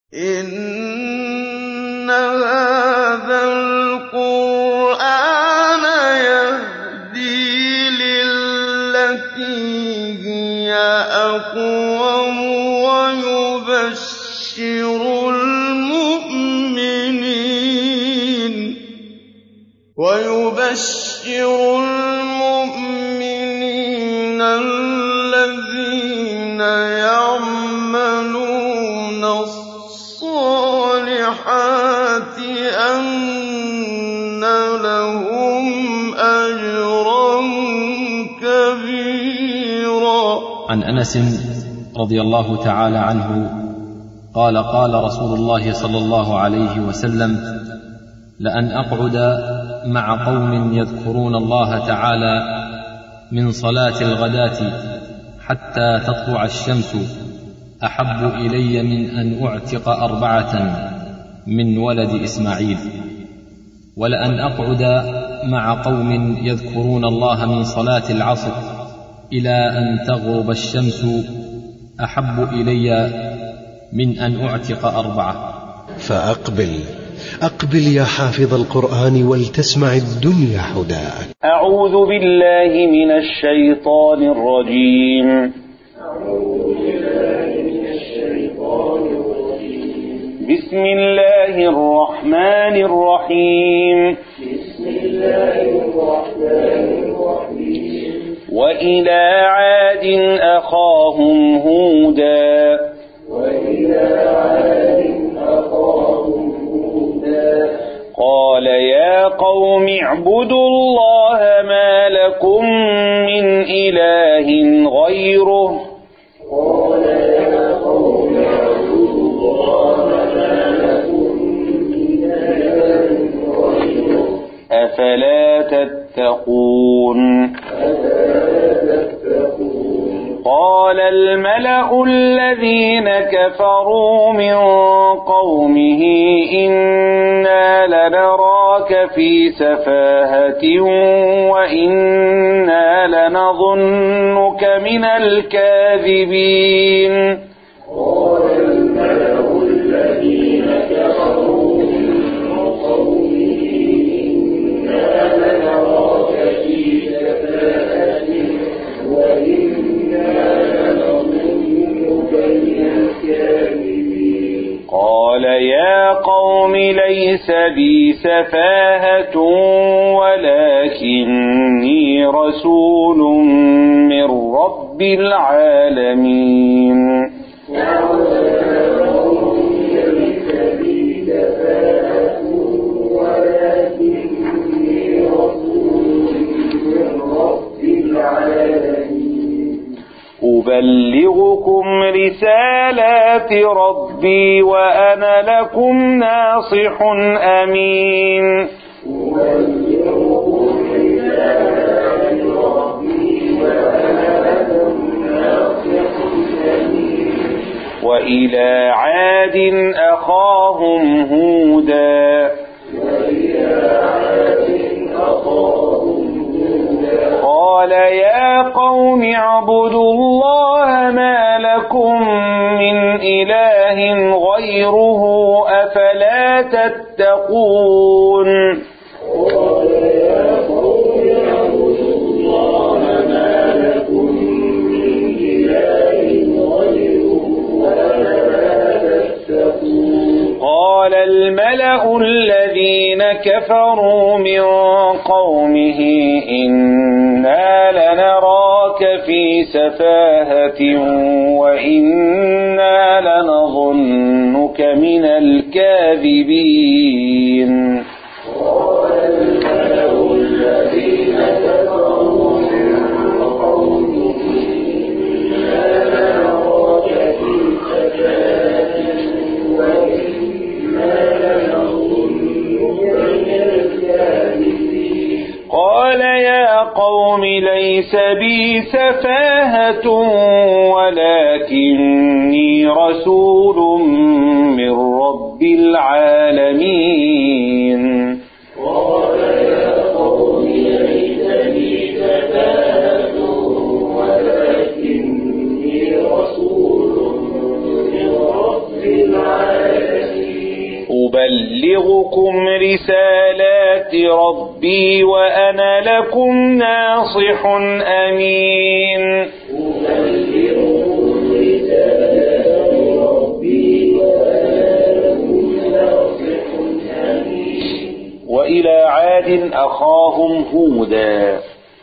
إِنَّ هَٰذَا الْقُرْآنَ يَهْدِي لِلَّتِي هِيَ أَقْوَمُ وَيُبَشِّرُ الْمُؤْمِنِينَ الَّذِينَ يَعْمَلُونَ الصَّالِحَاتِ أَنَّ لَهُمْ أَجْرًا كَبِيرًا عن انس رضي الله تعالى عنه قال قال رسول الله صلى الله عليه وسلم لان اقعد مع قوم يذكرون الله تعالى من صلاه الغداه حتى تطلع الشمس احب الي من ان اعتق اربعه من ولد اسماعيل ولان اقعد مع قوم يذكرون الله من صلاه العصر الى ان تغرب الشمس احب الي من ان اعتق اربعه فأقبل أقبل يا حافظ القرآن ولتسمع الدنيا حداك أعوذ بالله من الشيطان الرجيم بسم الله الرحمن الرحيم وإلى عاد أخاهم هودا قال يا قوم اعبدوا الله ما لكم من إله غيره أفلا تتقون قال الملأ الذين كفروا من قومه إنا لنراك في سفاهة وإنا لنظنك من الكاذبين قال يا قوم ليس بي سفاهة ولكني رسول من رب العالمين أبلغكم رسالات ربي وأنا لكم ناصح أمين وإلى عاد أخاهم هودا قال يا قوم اعبدوا الله ما لكم من إله غيره أفلا تتقون قال الملأ الذين كفروا من قومه إنا لنراك في سفاهة وإنا لنظنك من الكاذبين قال يا قوم ليس بي سفاهة ولكني رسول من رب العالمين أبلغكم رسالات ربي وأنا لكم ناصح أمين وإلى عاد أخاهم هودا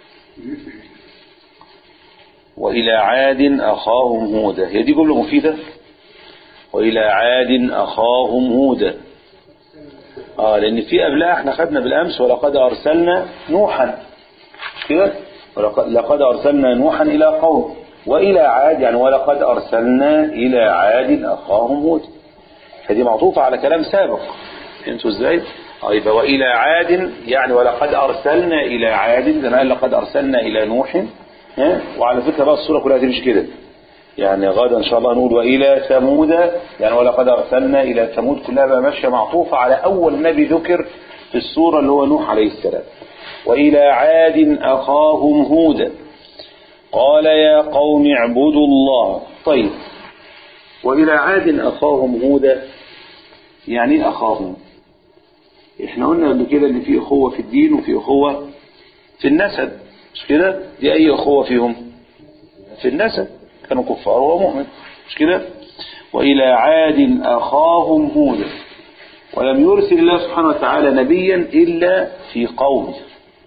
وإلى عاد أخاهم هودا هي دي جملة مفيدة وإلى عاد أخاهم هودا آه لأن في قبلها احنا خدنا بالأمس ولقد أرسلنا نوحا مش كده ولقد لقد أرسلنا نوحا إلى قوم وإلى عاد يعني ولقد أرسلنا إلى عاد أخاهم هودا فدي معطوفة على كلام سابق فهمتوا ازاي؟ اه يبقى وإلى عاد يعني ولقد أرسلنا إلى عاد زي ما قال لقد أرسلنا إلى نوح ها؟ وعلى فكرة بقى الصورة كلها تمشي كده يعني غدا إن شاء الله نقول وإلى ثمود يعني ولقد أرسلنا إلى ثمود كلها بقى ماشية معطوفة على أول نبي ذكر في السورة اللي هو نوح عليه السلام وإلى عاد أخاهم هودا قال يا قوم اعبدوا الله طيب وإلى عاد أخاهم هودا يعني إيه أخاهم احنا قلنا قبل كده ان في اخوة في الدين وفي اخوة في النسب مش كده دي اي اخوة فيهم في النسب كانوا كفار ومؤمن مش كده والى عاد اخاهم هودا ولم يرسل الله سبحانه وتعالى نبيا الا في قومه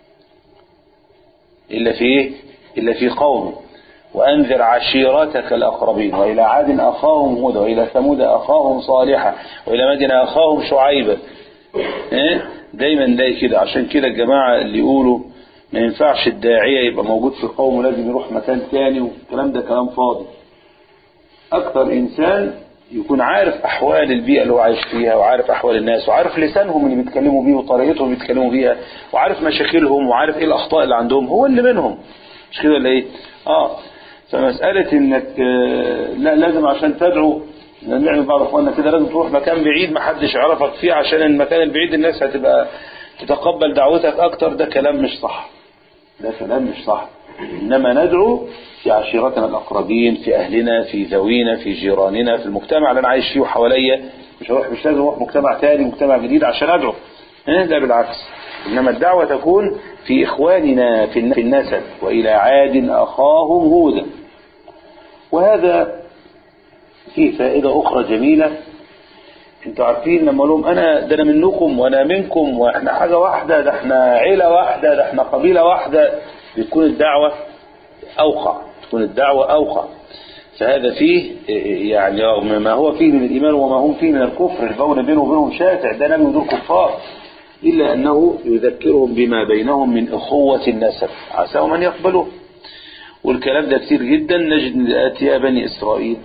الا في ايه الا في قومه وأنذر عشيرتك الأقربين وإلى عاد أخاهم هودا وإلى ثمود أخاهم صالحا وإلى مدين أخاهم شعيبا إيه؟ دايما نلاقي كده عشان كده الجماعة اللي يقولوا ما ينفعش الداعية يبقى موجود في قومه لازم يروح مكان تاني والكلام ده كلام فاضي أكثر إنسان يكون عارف أحوال البيئة اللي هو عايش فيها وعارف أحوال الناس وعارف لسانهم اللي بيتكلموا بيه وطريقتهم اللي بيتكلموا بيها وعارف مشاكلهم وعارف إيه الأخطاء اللي عندهم هو اللي منهم مش كده ولا إيه؟ آه فمسألة إنك آه لا لازم عشان تدعو نعمل بعض اخواننا كده لازم تروح مكان بعيد ما حدش يعرفك فيه عشان المكان البعيد الناس هتبقى تتقبل دعوتك اكتر ده كلام مش صح ده كلام مش صح انما ندعو في عشيرتنا الاقربين في اهلنا في ذوينا في جيراننا في المجتمع اللي انا عايش فيه وحواليا مش هروح مش لازم اروح مجتمع تاني مجتمع جديد عشان ادعو لا بالعكس انما الدعوه تكون في اخواننا في النسب والى عاد اخاهم هودا وهذا فيه فائدة أخرى جميلة انتوا عارفين لما لهم أنا ده أنا منكم وأنا منكم وإحنا حاجة واحدة ده إحنا عيلة واحدة ده إحنا قبيلة واحدة بتكون الدعوة أوقع تكون الدعوة أوقع فهذا فيه يعني رغم ما هو فيه من الإيمان وما هم فيه من الكفر البون بينه وبينهم شاسع ده نبي ودول كفار إلا أنه يذكرهم بما بينهم من أخوة النسب عساهم أن يقبلوه والكلام ده كتير جدا نجد آتي بني إسرائيل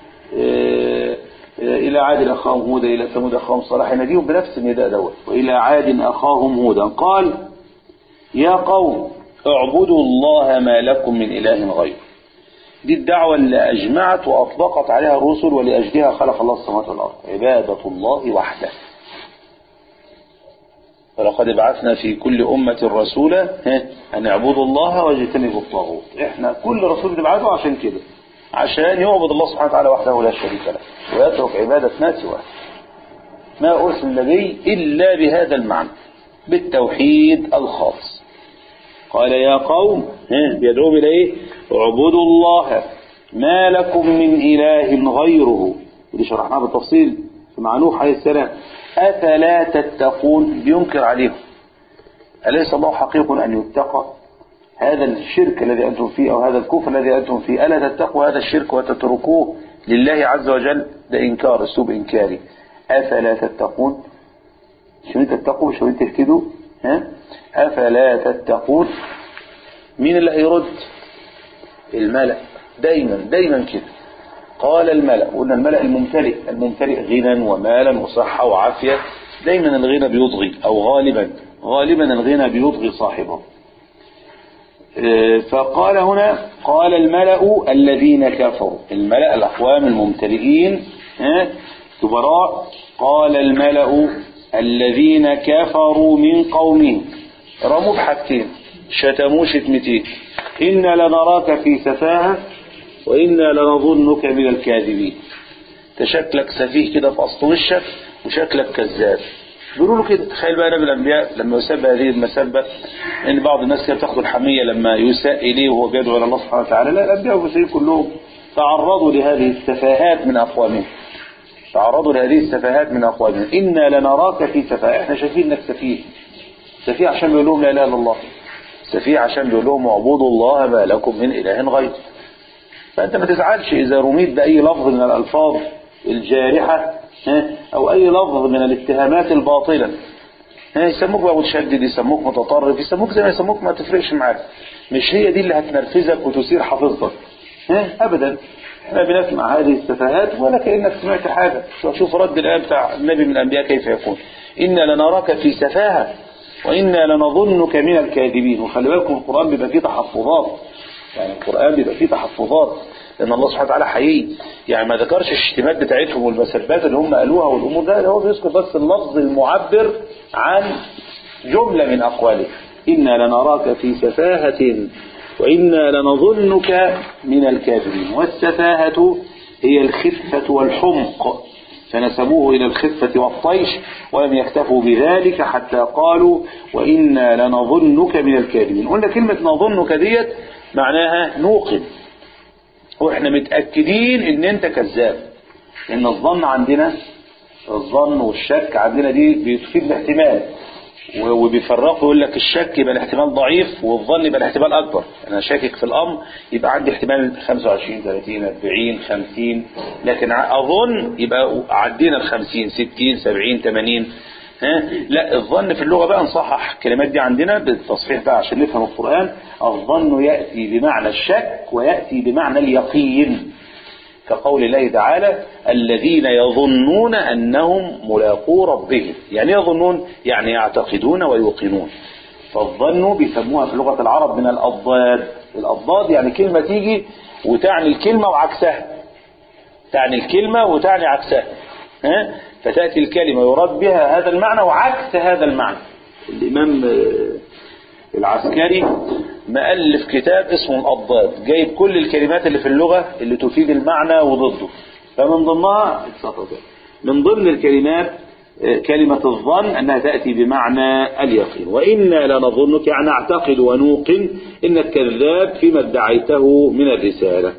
إلى عاد أخاهم هودا إلى ثمود أخاهم صالح يناديهم بنفس النداء دوت وإلى عاد أخاهم هودا قال يا قوم اعبدوا الله ما لكم من إله غيره دي الدعوة اللي أجمعت وأطلقت عليها الرسل ولأجلها خلق الله السماوات والأرض عبادة الله وحده ولقد بعثنا في كل أمة رسولا أن اعبدوا الله واجتنبوا الطاغوت احنا كل رسول نبعثه عشان كده عشان يعبد الله سبحانه وتعالى وحده لا شريك له ويترك عبادة ما سواه ما أرسل النبي إلا بهذا المعنى بالتوحيد الخاص قال يا قوم بيدعوهم إلى إيه اعبدوا الله ما لكم من إله غيره ودي شرحناها بالتفصيل في مع نوح عليه السلام أفلا تتقون بينكر عليهم أليس الله حقيق أن يتقى هذا الشرك الذي أنتم فيه أو هذا الكفر الذي أنتم فيه ألا تتقوا هذا الشرك وتتركوه لله عز وجل ده إنكار أسلوب إنكاري أفلا تتقون شو تتقوا شو تهتدوا ها أفلا تتقون مين اللي هيرد الملأ دايما دايما كده قال الملأ قلنا الملأ الممتلئ الممتلئ غنى ومالا وصحة وعافية دايما الغنى بيضغي أو غالبا غالبا الغنى بيضغي صاحبه فقال هنا قال الملأ الذين كفروا الملأ الأقوام الممتلئين كبراء قال الملأ الذين كفروا من قومه رموا بحاجتين شتموا شتمتين إنا لنراك في سفاهة وإنا لنظنك من الكاذبين تشكلك سفيه كده في أصل وشك وشكلك كذاب بيقولوا له كده تخيل بقى نبي الانبياء لما يسب هذه المسبه ان بعض الناس كانت تاخذ الحميه لما يساء اليه وهو بيدعو الى الله سبحانه وتعالى لا الانبياء والمرسلين كلهم تعرضوا لهذه السفاهات من اقوامهم تعرضوا لهذه السفاهات من اقوامهم انا لنراك في سفاهه احنا شايفين انك سفيه سفيه عشان بيقول لهم لا اله الا الله سفيه عشان بيقول لهم اعبدوا الله ما لكم من اله غيره فانت ما تزعلش اذا رميت باي لفظ من الالفاظ الجارحه ها، او اي لفظ من الاتهامات الباطله ها، يسموك بقى متشدد يسموك متطرف يسموك زي ما يسموك ما تفرقش معاك مش هي دي اللي هتنرفزك وتثير حافظتك ها، ابدا احنا بنسمع هذه السفاهات ولا كانك سمعت حاجه شوف- شوف رد الايه بتاع النبي من الانبياء كيف يقول انا لنراك في سفاهه وانا لنظنك من الكاذبين وخلي بالكم القران بيبقى فيه تحفظات يعني القرآن بيبقى فيه تحفظات لأن الله سبحانه وتعالى حقيقي يعني ما ذكرش الشتيمات بتاعتهم والمسبات اللي هم قالوها والأمور ده هو بيذكر بس اللفظ المعبر عن جملة من أقواله إنا لنراك في سفاهة وإنا لنظنك من الكاذبين والسفاهة هي الخفة والحمق فنسبوه إلى الخفة والطيش ولم يكتفوا بذلك حتى قالوا وإنا لنظنك من الكاذبين قلنا كلمة نظنك ديت معناها نوقن واحنا متأكدين ان انت كذاب لان الظن عندنا الظن والشك عندنا دي بتفيد الاحتمال و- وبيفرقوا يقول لك الشك يبقى الاحتمال ضعيف والظن يبقى الاحتمال اكبر انا شاكك في الامر يبقى عندي احتمال 25 30 40 50 لكن ع- اظن يبقى عدينا ال 50 60 70 80 ها لا الظن في اللغه بقى نصحح الكلمات دي عندنا بالتصحيح بقى عشان نفهم القران الظن ياتي بمعنى الشك وياتي بمعنى اليقين كقول الله تعالى الذين يظنون أنهم ملاقو ربهم يعني إيه يظنون يعني يعتقدون ويوقنون فالظن بيسموها في لغة العرب من الأضداد الأضداد يعني كلمة تيجي وتعني الكلمة وعكسها تعني الكلمة وتعني عكسها ها؟ فتأتي الكلمة يراد بها هذا المعنى وعكس هذا المعنى الإمام آه، العسكري مؤلف كتاب اسمه الأضداد جايب كل الكلمات اللي في اللغة اللي تفيد المعنى وضده فمن ضمنها من ضمن الكلمات آه، كلمة الظن أنها تأتي بمعنى اليقين وإنا لنظنك يعني نعتقد ونوقن إنك كذاب فيما ادعيته من الرسالة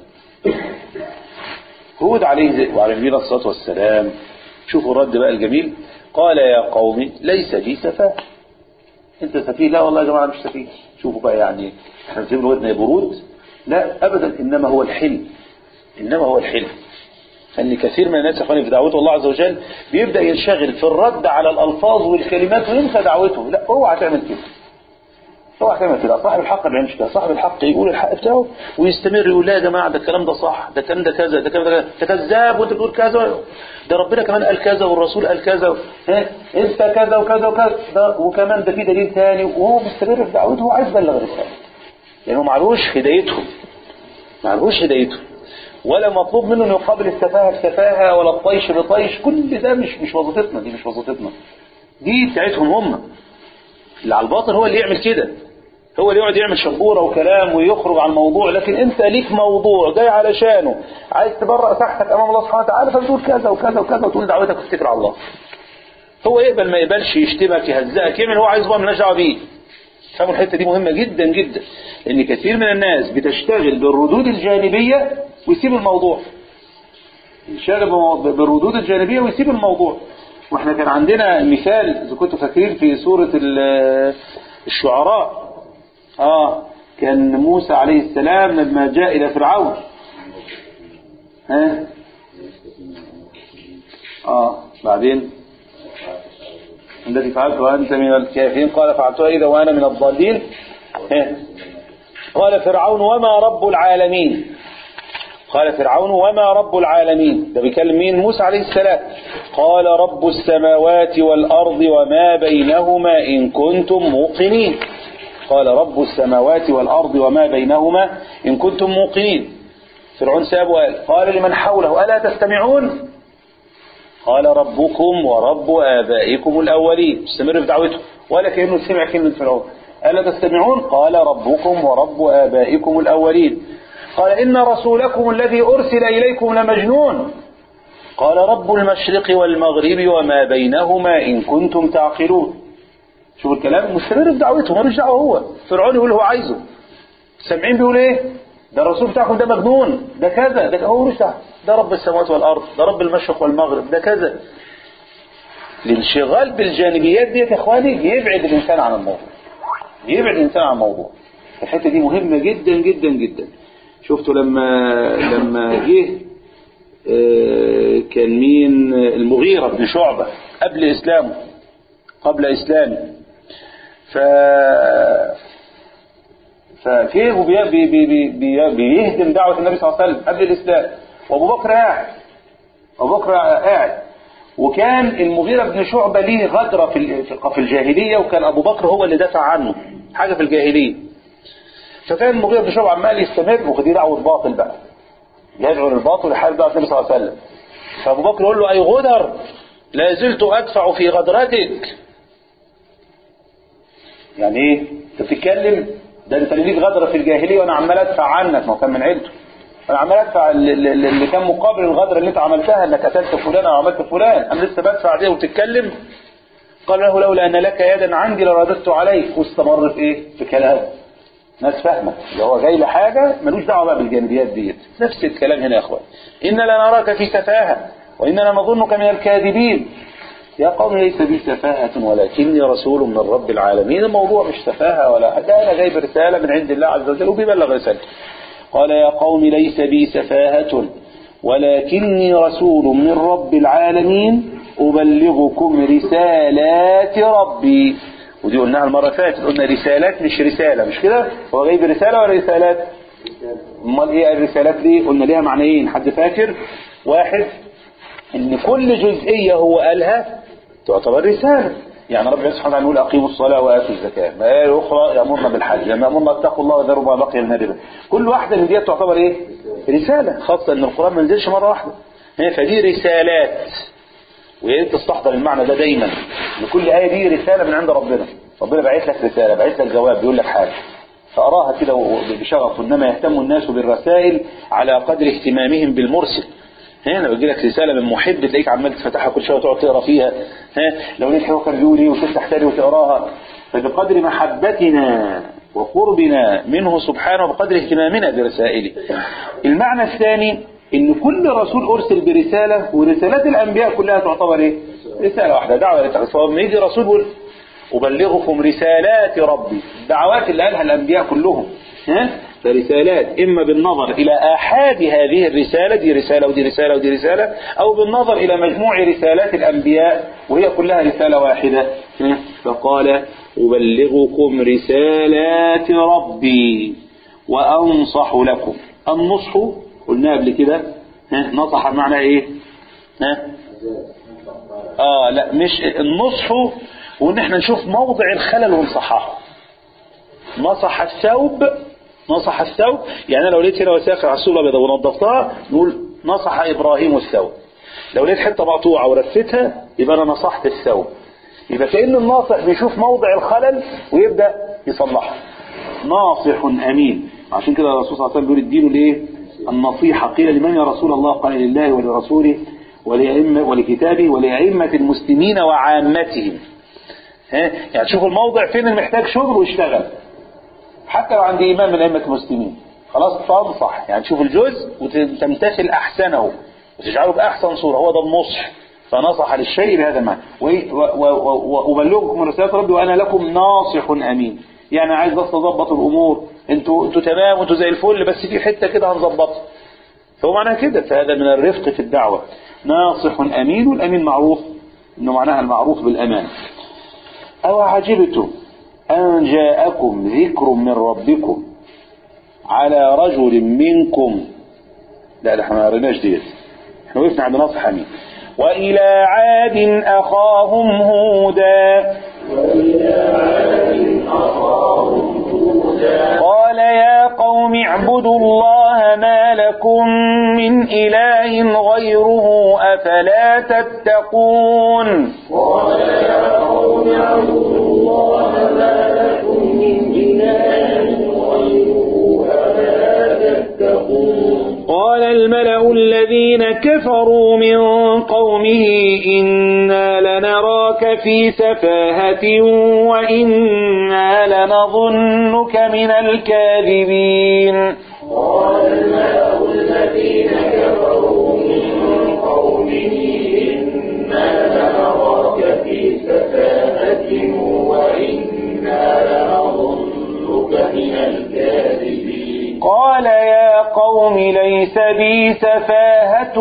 هود عليه وعلى نبينا الصلاة والسلام شوفوا الرد بقى الجميل قال يا قوم ليس بي سفاه انت سفيه لا والله يا جماعه مش سفيه شوفوا بقى يعني احنا بنسيب لغتنا برود لا ابدا انما هو الحلم انما هو الحلم ان كثير من الناس يا اخواني في دعوته الله عز وجل بيبدا ينشغل في الرد على الالفاظ والكلمات وينسى دعوته لا اوعى تعمل كده اوعى تعمل كده صاحب الحق ما بيعملش كده صاحب الحق يقول الحق بتاعه ويستمر يقول لا يا جماعه ده الكلام ده صح ده الكلام ده كذا ده الكلام ده كذا ده كذاب وانت بتقول كذا ده ربنا كمان قال كذا والرسول قال كذا ها انت كذا وكذا وكذا ده وكمان ده في دليل ثاني وهو مستمر في دعوته وعايز يبلغ رسالته يعني هو معلوش هدايتهم معلوش هدايتهم ولا مطلوب منه انه يقابل السفاهه بسفاهه ولا الطيش بطيش كل ده مش مش وظيفتنا دي مش وظيفتنا دي بتاعتهم هم اللي على الباطن هو اللي يعمل كده هو اللي يقعد يعمل شبوره وكلام ويخرج عن الموضوع لكن انت ليك موضوع جاي علشانه عايز تبرأ تحتك امام الله سبحانه وتعالى فبتقول كذا وكذا وكذا وتقول دعوتك وتتكل على الله هو يقبل ما يقبلش يشتمك يهزئك يعمل هو عايز بقى مالناش دعوه بيه فهموا الحته دي مهمه جدا جدا لان كثير من الناس بتشتغل بالردود الجانبيه ويسيب الموضوع يشتغل بالردود الجانبيه ويسيب الموضوع واحنا كان عندنا مثال اذا كنتوا فاكرين في سوره ال- الشعراء اه كان موسى عليه السلام لما جاء الى فرعون ها اه بعدين الذي فعلته أنت من الكافرين قال فعلتها إذا وأنا من الضالين ها. قال فرعون وما رب العالمين قال فرعون وما رب العالمين ده بيكلم مين موسى عليه السلام قال رب السماوات والأرض وما بينهما إن كنتم موقنين قال رب السماوات والأرض وما بينهما إن كنتم موقنين فرعون ساب وقال قال لمن حوله ألا تستمعون قال ربكم ورب آبائكم الأولين استمر في دعوته ولا كأنه سمع كلمة فرعون ألا تستمعون قال ربكم ورب آبائكم الأولين قال إن رسولكم الذي أرسل إليكم لمجنون قال رب المشرق والمغرب وما بينهما إن كنتم تعقلون شوف الكلام مستمر في دعوته ملوش دعوه هو فرعون يقول هو عايزه سامعين بيقول ايه ده الرسول بتاعكم ده مجنون ده كذا ده هو ملوش دعوه ده رب السماوات والارض ده رب المشرق والمغرب ده كذا الانشغال بالجانبيات ديت يا اخواني يبعد الانسان عن الموضوع يبعد الانسان عن الموضوع الحته دي مهمه جدا جدا جدا شفتوا لما لما جه آه، كان مين المغيرة بن شعبة قبل إسلامه قبل إسلامه ف فجه وبي- بي- بي- بي- بي- بيهدم دعوة النبي صلى الله عليه وسلم قبل الإسلام وأبو بكر قاعد أبو بكر قاعد وكان المغيرة بن شعبة ليه غدرة في ال- في الجاهلية وكان أبو بكر هو اللي دافع عنه حاجة في الجاهلية فكان المغيرة بن شعبة عمال يستمر ودي دعوة باطل بقى يدعو للباطل ويحارب دعوة النبي صلى الله عليه وسلم فأبو بكر يقول له أي غدر لا زلت أدفع في غدرتك يعني إيه؟ أنت بتتكلم ده أنت اللي ليك غدرة في الجاهلية وأنا عمال أدفع عنك ما هو كان من عيلته أنا عمال أدفع اللي, اللي اللي كان مقابل الغدرة اللي أنت عملتها إنك قتلت فلان أو عملت فلان أنا لسه بدفع دي وتتكلم قال له لولا أن لك يدا عندي لرددت عليك واستمر في إيه؟ في كلامه ناس فاهمة اللي هو جاي لحاجة ملوش دعوة بقى بالجانبيات ديت نفس الكلام هنا يا اخوان إنا لنراك في سفاهة وإننا نظنك من الكاذبين يا قوم ليس بي سفاهة ولكني رسول من رب العالمين الموضوع مش سفاهة ولا ده أنا جايب رسالة من عند الله عز وجل وبيبلغ رسالته قال يا قوم ليس بي سفاهة ولكني رسول من رب العالمين أبلغكم رسالات ربي ودي قلناها المرة اللي فاتت قلنا رسالات مش رسالة مش كده هو غيب رسالة ولا رسالات امال ايه الرسالات دي قلنا ليها معنيين حد فاكر واحد ان كل جزئية هو قالها تعتبر رسالة يعني ربنا سبحانه وتعالى يقول اقيموا الصلاة واتوا الزكاة ما هي الاخرى يامرنا بالحج لما يامرنا اتقوا الله وذروا ما بقي من الربا كل واحدة من دي تعتبر ايه رسالة خاصة ان القرآن ما نزلش مرة واحدة هي فدي رسالات ويا ريت تستحضر المعنى ده دايما ان كل آية دي رسالة من عند ربنا ربنا باعت لك رسالة باعت لك جواب بيقول لك حاجة فأراها كده بشغف إنما يهتم الناس بالرسائل على قدر اهتمامهم بالمرسل هنا بيجي لك رسالة من محب تلاقيك عمال تفتحها كل شوية وتقعد تقرا فيها ها لو لقيت حاجة كان بيقول ايه وتفتح تاني وتقراها فبقدر محبتنا وقربنا منه سبحانه وبقدر اهتمامنا برسائله المعنى الثاني ان كل رسول ارسل برسالة ورسالات الانبياء كلها تعتبر ايه رسالة واحدة دعوة للتعصب لما يجي رسول يقول أبلغكم رسالات ربي الدعوات اللي قالها الأنبياء كلهم ها فرسالات إما بالنظر إلى آحاد هذه الرسالة دي رسالة ودي رسالة ودي رسالة أو بالنظر إلى مجموع رسالات الأنبياء وهي كلها رسالة واحدة ها؟ فقال أبلغكم رسالات ربي وأنصح لكم النصح قلنا قبل كده ها نصح معنى إيه ها آه لا مش النصح وان احنا نشوف موضع الخلل ونصححه نصح الثوب نصح الثوب يعني انا لو لقيت هنا وساخر على الصوره الابيض ونظفتها نقول نصح ابراهيم الثوب لو لقيت حته مقطوعه ورفتها يبقى انا نصحت الثوب يبقى كأن الناصح بيشوف موضع الخلل ويبدا يصلحه ناصح امين عشان كده الرسول صلى الله عليه وسلم بيقول الدين الايه النصيحه قيل لمن يا رسول الله قال لله ولرسوله ولأئمة ولكتابه ولأئمة المسلمين وعامتهم ها يعني تشوف الموضع فين المحتاج شغل واشتغل حتى لو عند إمام من أئمة المسلمين خلاص تنصح يعني تشوف الجزء وتمتثل أحسنه وتجعله بأحسن صورة هو ده النصح فنصح للشيء بهذا المعنى وأبلغكم من رسالة ربي وأنا لكم ناصح أمين يعني عايز بس أظبط الأمور انتوا انتوا تمام وانتوا زي الفل بس في حتة كده هنظبطها فهو معناها كده فهذا من الرفق في الدعوة ناصح أمين والأمين معروف إنه معناها المعروف بالأمان أو عجبتم أن جاءكم ذكر من ربكم على رجل منكم لا ده احنا ما قريناش ديت احنا وقفنا عند ناصح أمين وإلى عاد أخاهم هودا قال يا قوم اعبدوا الله ما لكم من إله غيره أفلا تتقون قال يا قوم اعبدوا الله ما لكم من إله غيره أفلا تتقون قال الملأ الذين الذين كفروا من قومه إنا لنراك في سفاهة وإنا لنظنك من الكاذبين قال الملأ الذين كفروا من قومه إنا لنراك في سفاهة وإنا لنظنك من الكاذبين قال يا قوم ليس بي سفاهة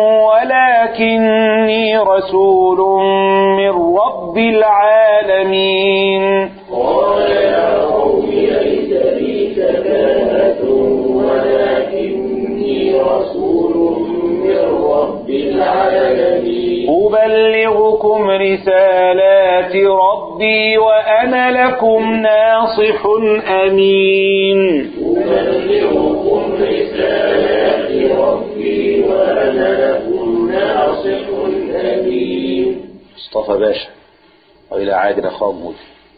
ولكني رسول من رب العالمين قال يا قوم ليس بي سفاهة ولكني رسول من رب العالمين أبلغكم رسالات ربي وأنا لكم ناصح أمين أبلغكم رسالات ربي وأنا لكم ناصح أمين مصطفى باشا وإلى عاد أخاه موسى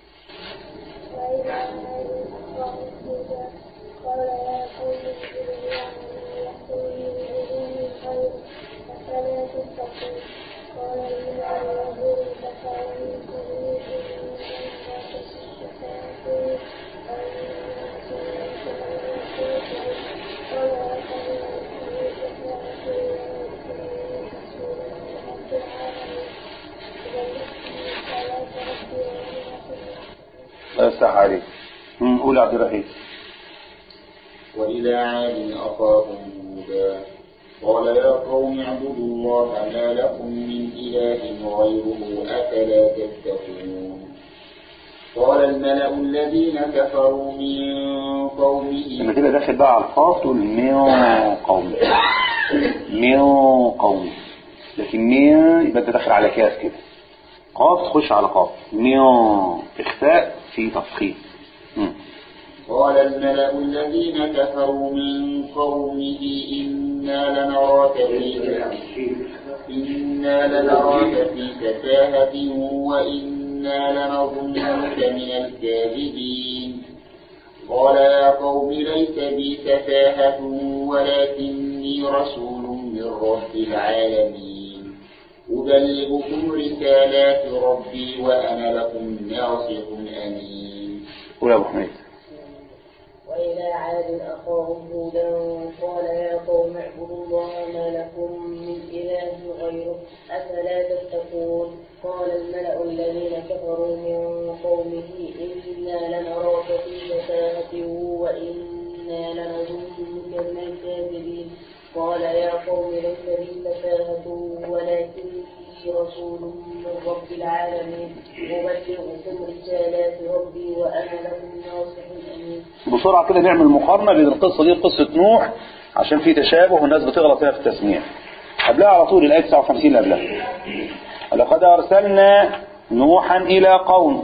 الله يفتح عليك مم، قول يا عبد الرحيم وإلى عاد أخاهم هودا قال يا قوم اعبدوا الله ما لكم من إله غيره أفلا تتقون قال الملأ الذين كفروا من قومه لما تبقى داخل بقى على القاف تقول من قومي من قومي لكن من يبقى انت داخل على كاف كده قاف تخش على قاف من اخفاء في تفخيم مم. قال الملأ الذين كفروا من قومه إنا لنراك في إنا لنراك في سفاهة وإنا لنظنك من الكاذبين قال يا قوم ليس بي سفاهة ولكني رسول من رب العالمين أبلغكم رسالات ربي وأنا لكم ناصح أمين قول يا ابو حميد وإلى عاد أخاهم هودا قال يا قوم اعبدوا الله ما لكم من إله غيره أفلا تتقون قال الملأ الذين كفروا من قومه إنا لنراك في سفاهة وإنا لنظنك من الكاذبين قال يا قوم ليس بي سفاهة ولكني رسول من رب العالمين أبلغكم رسالات ربي وأنا لكم ناصح أمين بسرعة كده نعمل مقارنة بين القصة دي وقصة نوح عشان في تشابه والناس بتغلط هنا في التسمية قبلها على طول الآية 59 اللي قبلها ولقد أرسلنا نوحا إلى قوم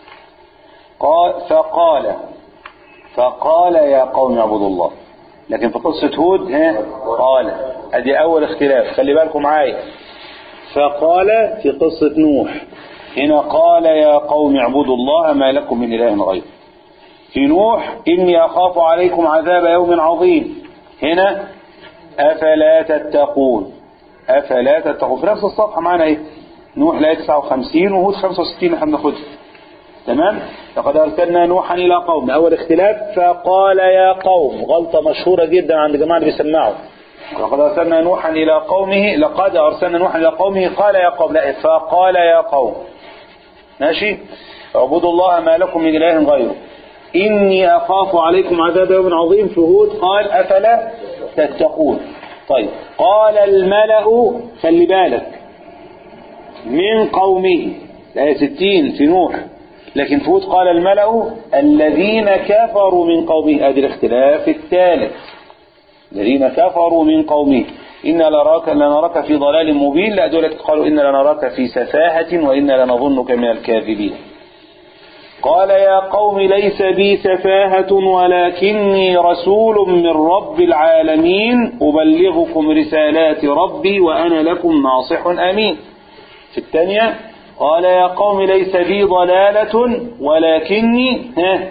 قال فقال فقال يا قوم اعبدوا الله لكن في قصة هود ها قال ادي اول اختلاف خلي بالكم معايا فقال في قصة نوح هنا قال يا قوم اعبدوا الله ما لكم من اله غيره في نوح إني أخاف عليكم عذاب يوم عظيم هنا أفلا تتقون أفلا تتقون في نفس الصفحة معنا إيه نوح لا 59 وهود 65 احنا بناخدها تمام لقد أرسلنا نوحا إلى قوم أول اختلاف فقال يا قوم غلطة مشهورة جدا عند جماعة اللي بيسمعوا لقد أرسلنا نوحا إلى قومه لقد أرسلنا نوحا إلى قومه قال يا قوم لا فقال يا قوم ماشي اعبدوا الله ما لكم من إله غيره إني أخاف عليكم عذاب يوم عظيم في هود قال أفلا تتقون طيب قال الملأ خلي بالك من قومه الآية 60 في نوح لكن في هود قال الملأ الذين كفروا من قومه ادي الاختلاف الثالث الذين كفروا من قومه إنا لنراك لنراك في ضلال مبين لا دولة قالوا إنا لنراك في سفاهة وإنا لنظنك من الكاذبين قال يا قوم ليس بي سفاهة ولكني رسول من رب العالمين أبلغكم رسالات ربي وأنا لكم ناصح أمين في الثانية قال يا قوم ليس بي ضلالة ولكني ها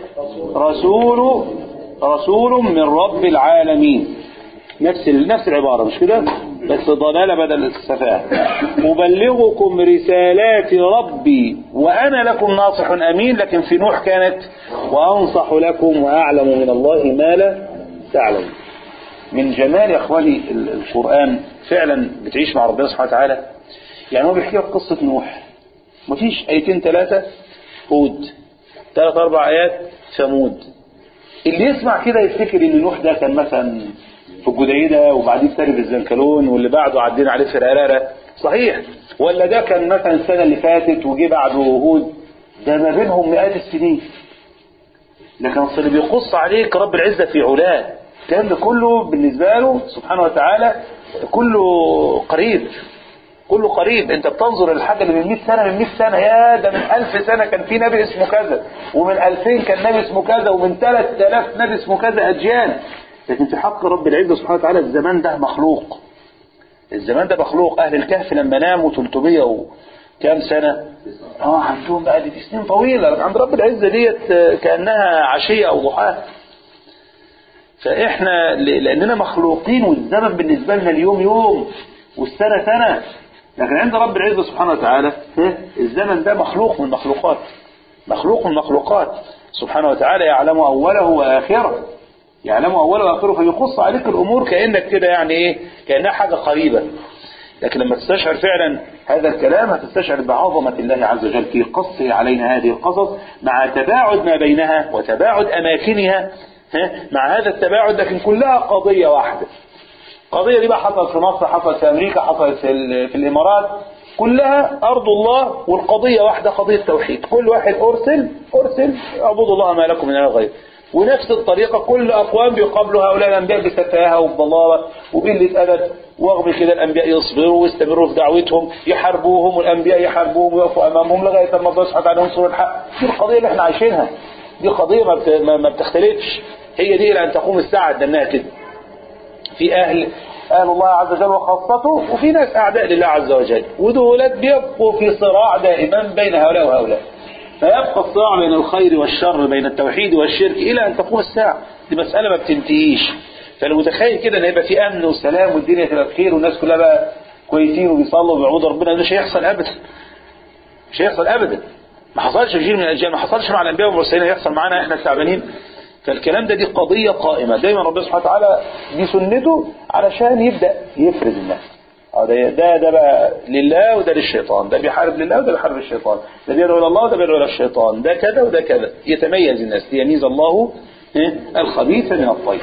رسول رسول من رب العالمين نفس نفس العبارة مش كده بس ضلالة بدل السفاهة مبلغكم رسالات ربي وأنا لكم ناصح أمين لكن في نوح كانت وأنصح لكم وأعلم من الله ما لا تعلمون من جمال يا اخواني ال- القرآن فعلا بتعيش مع ربنا سبحانه وتعالى يعني هو بيحكي لك قصة نوح مفيش ايتين ثلاثة هود ثلاث اربع ايات ثمود اللي يسمع كده يفتكر ان نوح ده كان مثلا في الجديدة وبعدين تاني في الزنكلون واللي بعده عدينا عليه في القرارة صحيح ولا ده كان مثلا السنة اللي فاتت وجي بعده هود ده ما بينهم مئات السنين لكن أصل اللي بيقص عليك رب العزة في علاه الكلام ده كله بالنسبة له سبحانه وتعالى كله قريب كله قريب انت بتنظر للحاجة اللي من 100 سنة من 100 سنة يا ده من 1000 سنة كان في نبي اسمه كذا ومن 2000 كان نبي اسمه كذا ومن 3000 نبي اسمه كذا أجيال لكن في حق رب العزة سبحانه وتعالى الزمان ده مخلوق الزمان ده مخلوق أهل الكهف لما ناموا 300 وكام سنة اه عندهم بقى دي سنين طويلة لكن عند رب العزة ديت آه، كأنها عشية أو ضحاها فإحنا ل- لأننا مخلوقين والزمن بالنسبة لنا اليوم يوم والسنة سنة لكن عند رب العزة سبحانه وتعالى ها، الزمن ده مخلوق من المخلوقات مخلوق من المخلوقات سبحانه وتعالى يعلم أوله وآخره يعلم أوله وآخره فيقص عليك الأمور كأنك كده يعني إيه كأنها حاجة قريبة لكن لما تستشعر فعلا هذا الكلام هتستشعر بعظمة الله عز وجل في قصه علينا هذه القصص مع تباعد ما بينها وتباعد أماكنها ها، مع هذا التباعد لكن كلها قضية واحدة القضية دي بقى حصلت في مصر حصلت في أمريكا حصلت في, ال- في الإمارات كلها أرض الله والقضية واحدة قضية توحيد كل واحد أرسل أرسل اعبدوا الله ما لكم من إله غيره ونفس الطريقة كل أقوام بيقابلوا هؤلاء الأنبياء بسفاهة وبضلالة وقلة أدب ورغم كده الأنبياء يصبروا ويستمروا في دعوتهم يحاربوهم والأنبياء يحاربوهم ويقفوا أمامهم لغاية ما الله سبحانه وتعالى ينصر الحق دي القضية اللي احنا عايشينها دي قضية ما بت- ما- ما بتختلفش هي دي إلى أن تقوم الساعة دناها كده في أهل أهل الله عز وجل وخاصته وفي ناس أعداء لله عز وجل ودولت بيبقوا في صراع دائما بين هؤلاء وهؤلاء فيبقى الصراع بين الخير والشر بين التوحيد والشرك إلى أن تقوم الساعة دي مسألة ما بتنتهيش فلو متخيل كده ان يبقى في امن وسلام والدنيا تبقى بخير والناس كلها بقى كويسين وبيصلوا وبيعبدوا ربنا ده مش هيحصل ابدا مش هيحصل ابدا ما حصلش في جيل من الاجيال ما حصلش مع الانبياء والمرسلين هيحصل معانا احنا التعبانين فالكلام ده دي قضية قائمة دايما ربنا سبحانه وتعالى دي سنته علشان يبدأ يفرز الناس اه ده ده ده بقى لله وده للشيطان ده بيحارب لله وده بيحارب الشيطان ده بيدعو الى الله وده بيدعو الى الشيطان ده كذا وده كذا يتميز الناس ليميز الله إيه؟ الخبيث من الطيب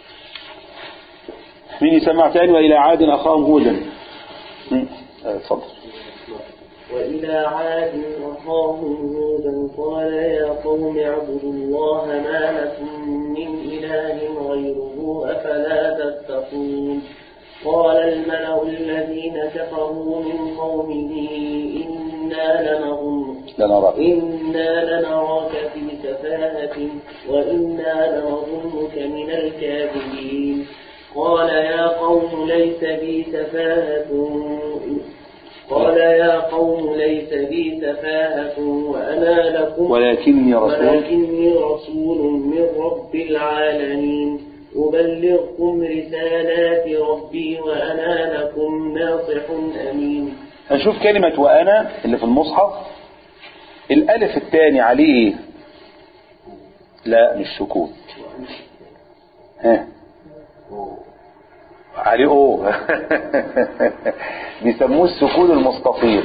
مين يسمع تاني والى عاد اخاهم هودا مم. آه، اتفضل وإلى عاد أخاهم هودا قال يا قوم اعبدوا الله ما لكم من إله غيره أفلا تتقون قال الملأ الذين كفروا من قومه إنا لنظن لنراك إنا لنراك في سفاهة وإنا لنظنك من الكاذبين قال يا قوم ليس بي سفاهة قال يا قوم ليس بي سفاهة وأنا لكم ولكني رسول ولكني رسول من رب العالمين أبلغكم رسالات ربي وأنا لكم ناصح أمين هنشوف كلمة وأنا اللي في المصحف الألف الثاني عليه إيه؟ لا مش سكون ها عليه أو بيسموه السكون المستطيل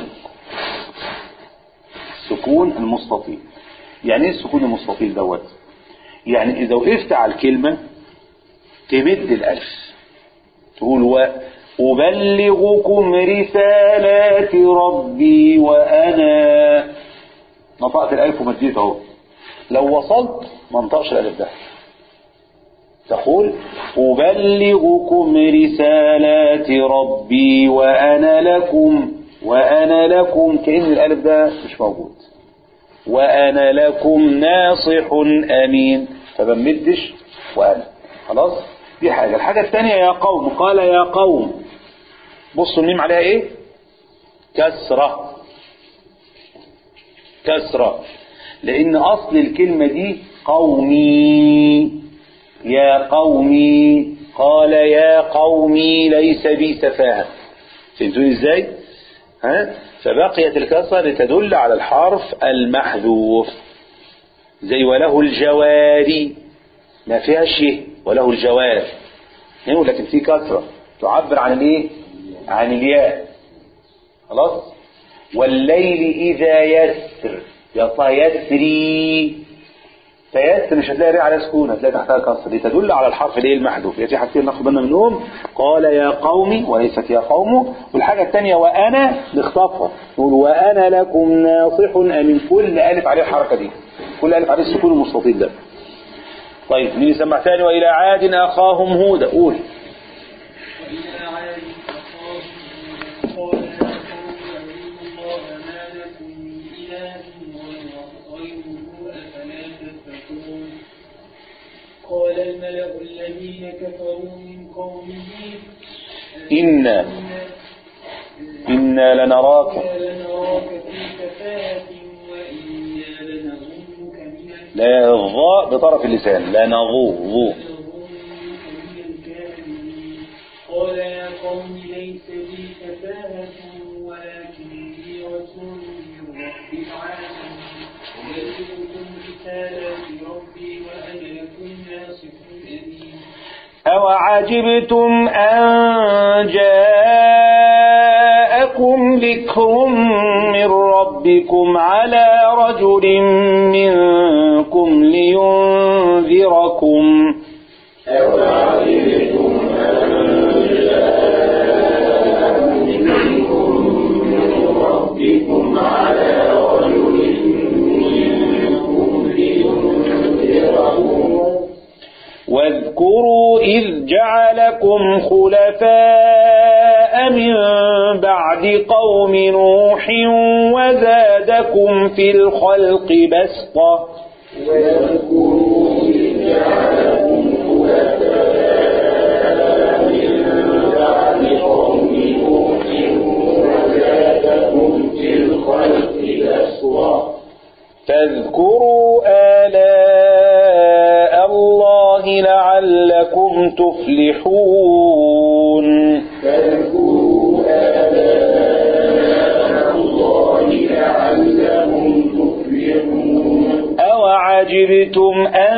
السكون المستطيل يعني ايه السكون المستطيل دوت يعني إذا وقفت على الكلمة تمد الألف تقول و أبلغكم رسالات ربي وأنا نطقت الألف ومديت أهو لو وصلت ما انطقش الألف ده تقول أبلغكم رسالات ربي وأنا لكم وأنا لكم كأن الألف ده مش موجود وأنا لكم ناصح أمين فبمدش وأنا خلاص دي حاجة الحاجة الثانية يا قوم قال يا قوم بصوا الميم عليها ايه كسرة كسرة لأن أصل الكلمة دي قومي يا قومي قال يا قومي ليس بي سفاهة فهمتوني ازاي ها فبقيت الكسرة لتدل على الحرف المحذوف زي وله الجواري ما فيها شيء وله الجوار هنا لكن في كسرة تعبر عن الايه عن الياء خلاص والليل إذا يسر يطلع يسري فيسر مش هتلاقي ريح على سكون هتلاقي تحتها كسر دي تدل على الحرف الايه المحذوف في حاجتين ناخد بالنا منهم قال يا قومي وليست يا قوم والحاجة الثانية وأنا نخطفها نقول وأنا لكم ناصح أمين كل ألف عليه الحركة دي كل ألف عليه السكون المستطيل ده طيب مين يسمع ثاني وإلى عاد أخاهم هودا قول وإلى عاد أخاهم قال يا قوم اعبدوا الله ما لكم من إله غيره أفلا تتقون قال الملأ الذين كفروا من قومه إنا إنا لنراك لنراك في سفاهة وإنا لنظنك من لا الظاء بطرف اللسان لا نظو ظو قال يا قوم ليس بي سفاهة ولكني رسول من رب العالمين أبلغكم رسالات ربي وأنا لكم ناصح أمين أوعجبتم أن جاءكم ذكر من ربكم على رجل منكم لينذركم واذكروا إذ جعلكم خلفاء من بعد قوم نوح وزادكم في الخلق بسطة فاذكروا آلاء الله لعلكم تفلحون أوعجبتم أن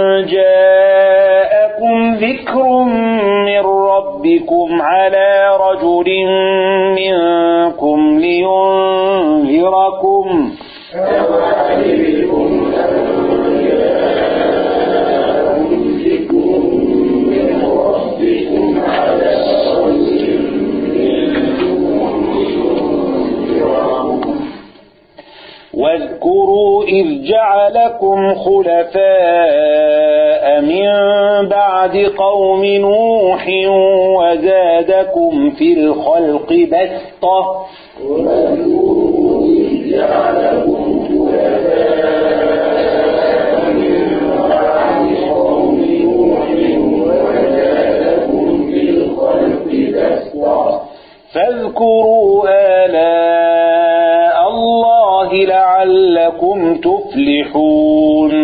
جاءكم ذكر من ربكم على رجل منكم لينذركم واذكروا إذ جعلكم خلفاء من بعد قوم نوح وزادكم في الخلق بسطة فاذكروا آلاء الله لعلكم تفلحون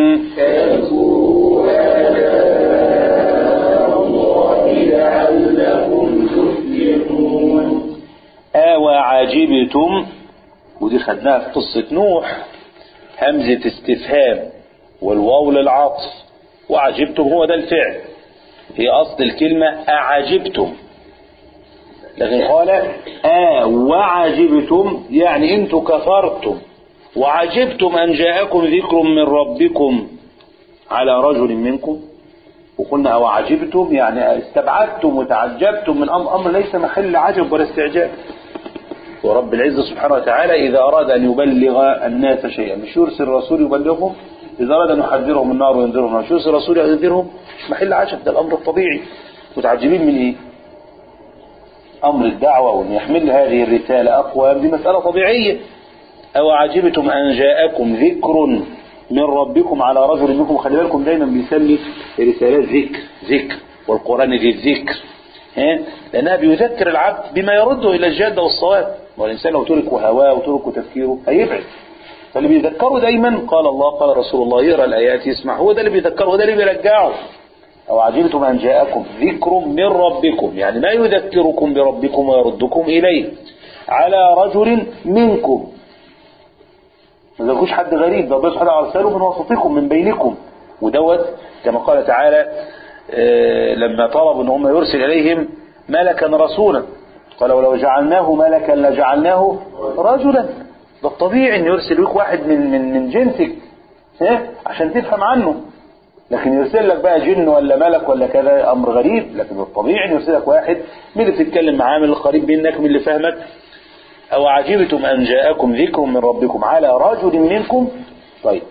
أوعجبتم ودي خدناها في قصة نوح همزة استفهام والواو للعطف وعجبتم هو ده الفعل هي أصل الكلمة أعجبتم لكن قال آه وعجبتم يعني انتم كفرتم وعجبتم أن جاءكم ذكر من ربكم على رجل منكم وقلنا أو عجبتم يعني استبعدتم وتعجبتم من أمر, أمر ليس محل عجب ولا استعجاب ورب العزة سبحانه وتعالى إذا أراد أن يبلغ الناس شيئا مش يرسل الرسول يبلغهم إذا أراد أن يحذرهم النار وينذرهم مش يرسل الرسول ينذرهم مش محل عجب ده الأمر الطبيعي متعجبين من إيه أمر الدعوة وأن يحمل هذه الرسالة أقوى دي مسألة طبيعية أو عجبتم أن جاءكم ذكر من ربكم على رجل منكم خلي بالكم دايما بيسمي رسالات ذكر ذكر والقرآن ذي الذكر ها لأنها بيذكر العبد بما يرده إلى الجادة والصواب والإنسان لو ترك هواه وترك تفكيره هيبعد فاللي بيذكره دايما قال الله قال رسول الله يقرأ الآيات يسمع هو ده اللي بيذكره هو ده اللي بيرجعه أو عجبتم أن جاءكم ذكر من ربكم يعني ما يذكركم بربكم ويردكم إليه على رجل منكم ما تكونش حد غريب ده ربنا سبحانه أرسله من وسطكم من بينكم ودوت كما قال تعالى آه، لما طلبوا ان هم يرسل إليهم ملكا رسولا قال ولو جعلناه ملكا لجعلناه رجلا ده الطبيعي ان يرسل لك واحد من من من جنسك ها عشان تفهم عنه لكن يرسل لك بقى جن ولا ملك ولا كذا امر غريب لكن الطبيعي ان يرسل لك واحد من اللي بتتكلم معاه من القريب منك من اللي فاهمك او عجبتم ان جاءكم ذكر من ربكم على رجل منكم طيب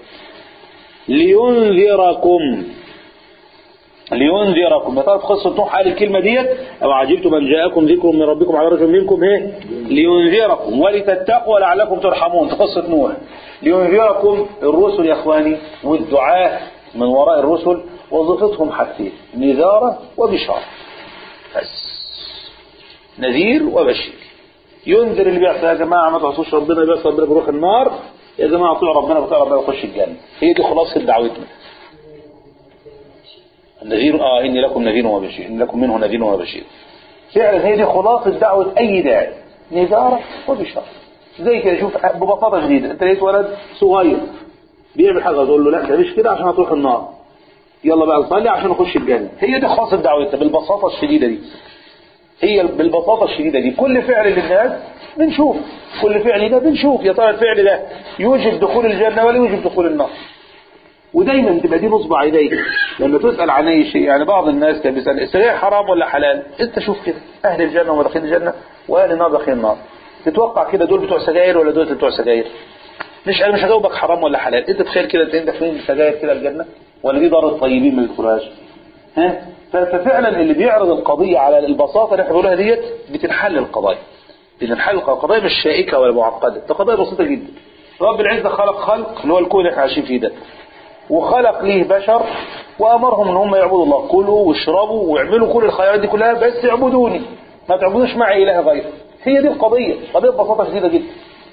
لينذركم لينذركم يا ترى في قصه نوح قال الكلمه ديت او عجبتم ان جاءكم ذكر من ربكم على رجل منكم ايه لينذركم ولتتقوا ولعلكم ترحمون في قصه نوح لينذركم الرسل يا اخواني والدعاء من وراء الرسل وظيفتهم حاجتين نذاره وبشاره بس نذير وبشير ينذر اللي بيحصل يا جماعه ما تعصوش ربنا بيحصل ربنا بيروح النار يا جماعه اطيعوا ربنا وطيعوا ربنا يخش الجنه هي دي خلاصه دعوتنا النذير اه اني لكم نذير وبشير ان لكم منه نذير وبشير فعلا هي دي خلاصه دعوه اي داعي نذاره وبشاره زي كده شوف ببساطه شديده انت لقيت ولد صغير بيعمل حاجه تقول له لا ده مش كده عشان هتروح النار يلا بقى نصلي عشان نخش الجنه هي دي خلاصه دعوتنا بالبساطه الشديده دي هي بالبساطه الشديده دي كل فعل للناس بنشوف كل فعل ده بنشوف يا ترى الفعل ده يوجب دخول الجنه ولا يوجب دخول النار ودايما تبقى دي نصب عينيك لما تسال عن اي شيء يعني بعض الناس كان بيسال السجاير حرام ولا حلال انت شوف كده اهل الجنه وما داخلين الجنه واهل النار داخلين النار تتوقع كده دول بتوع سجاير ولا دول بتوع سجاير مش انا مش هجاوبك حرام ولا حلال انت تخيل كده انت داخلين سجاير كده الجنه ولا دي دار الطيبين ما يدخلوهاش ها ففعلا اللي بيعرض القضيه على البساطه اللي احنا بنقولها ديت بتنحل القضايا بتنحل القضايا مش شائكه ولا معقده ده قضايا بسيطه جدا رب العزه خلق خلق اللي هو الكون اللي احنا عايشين فيه ده وخلق ليه بشر وامرهم ان هم يعبدوا الله كلوا واشربوا واعملوا كل الخيرات دي كلها بس اعبدوني ما تعبدوش معي اله غيري هي دي القضيه قضيه ببساطه شديده جدا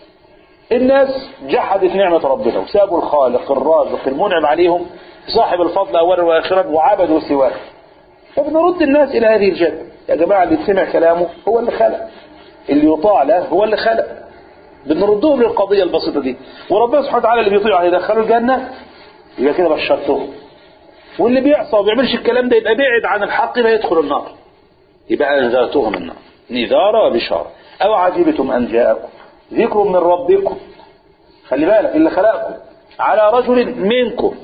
الناس جحدت نعمة ربنا وسابوا الخالق الرازق المنعم عليهم صاحب الفضل أولا وآخرا وعبدوا سواه فبنرد الناس إلى هذه الجنة يا جماعة اللي سمع كلامه هو اللي خلق اللي يطاع له هو اللي خلق بنردهم للقضية البسيطة دي وربنا سبحانه وتعالى اللي بيطيعه يدخلوا الجنة يبقى كده بشرتهم واللي بيعصى وما بيعملش الكلام ده يبقى بعد عن الحق ما يدخل النار يبقى أنذرتهم النار نذارة وبشارة أو عجبتم أن جاءكم ذكر من ربكم خلي بالك اللي خلقكم على رجل منكم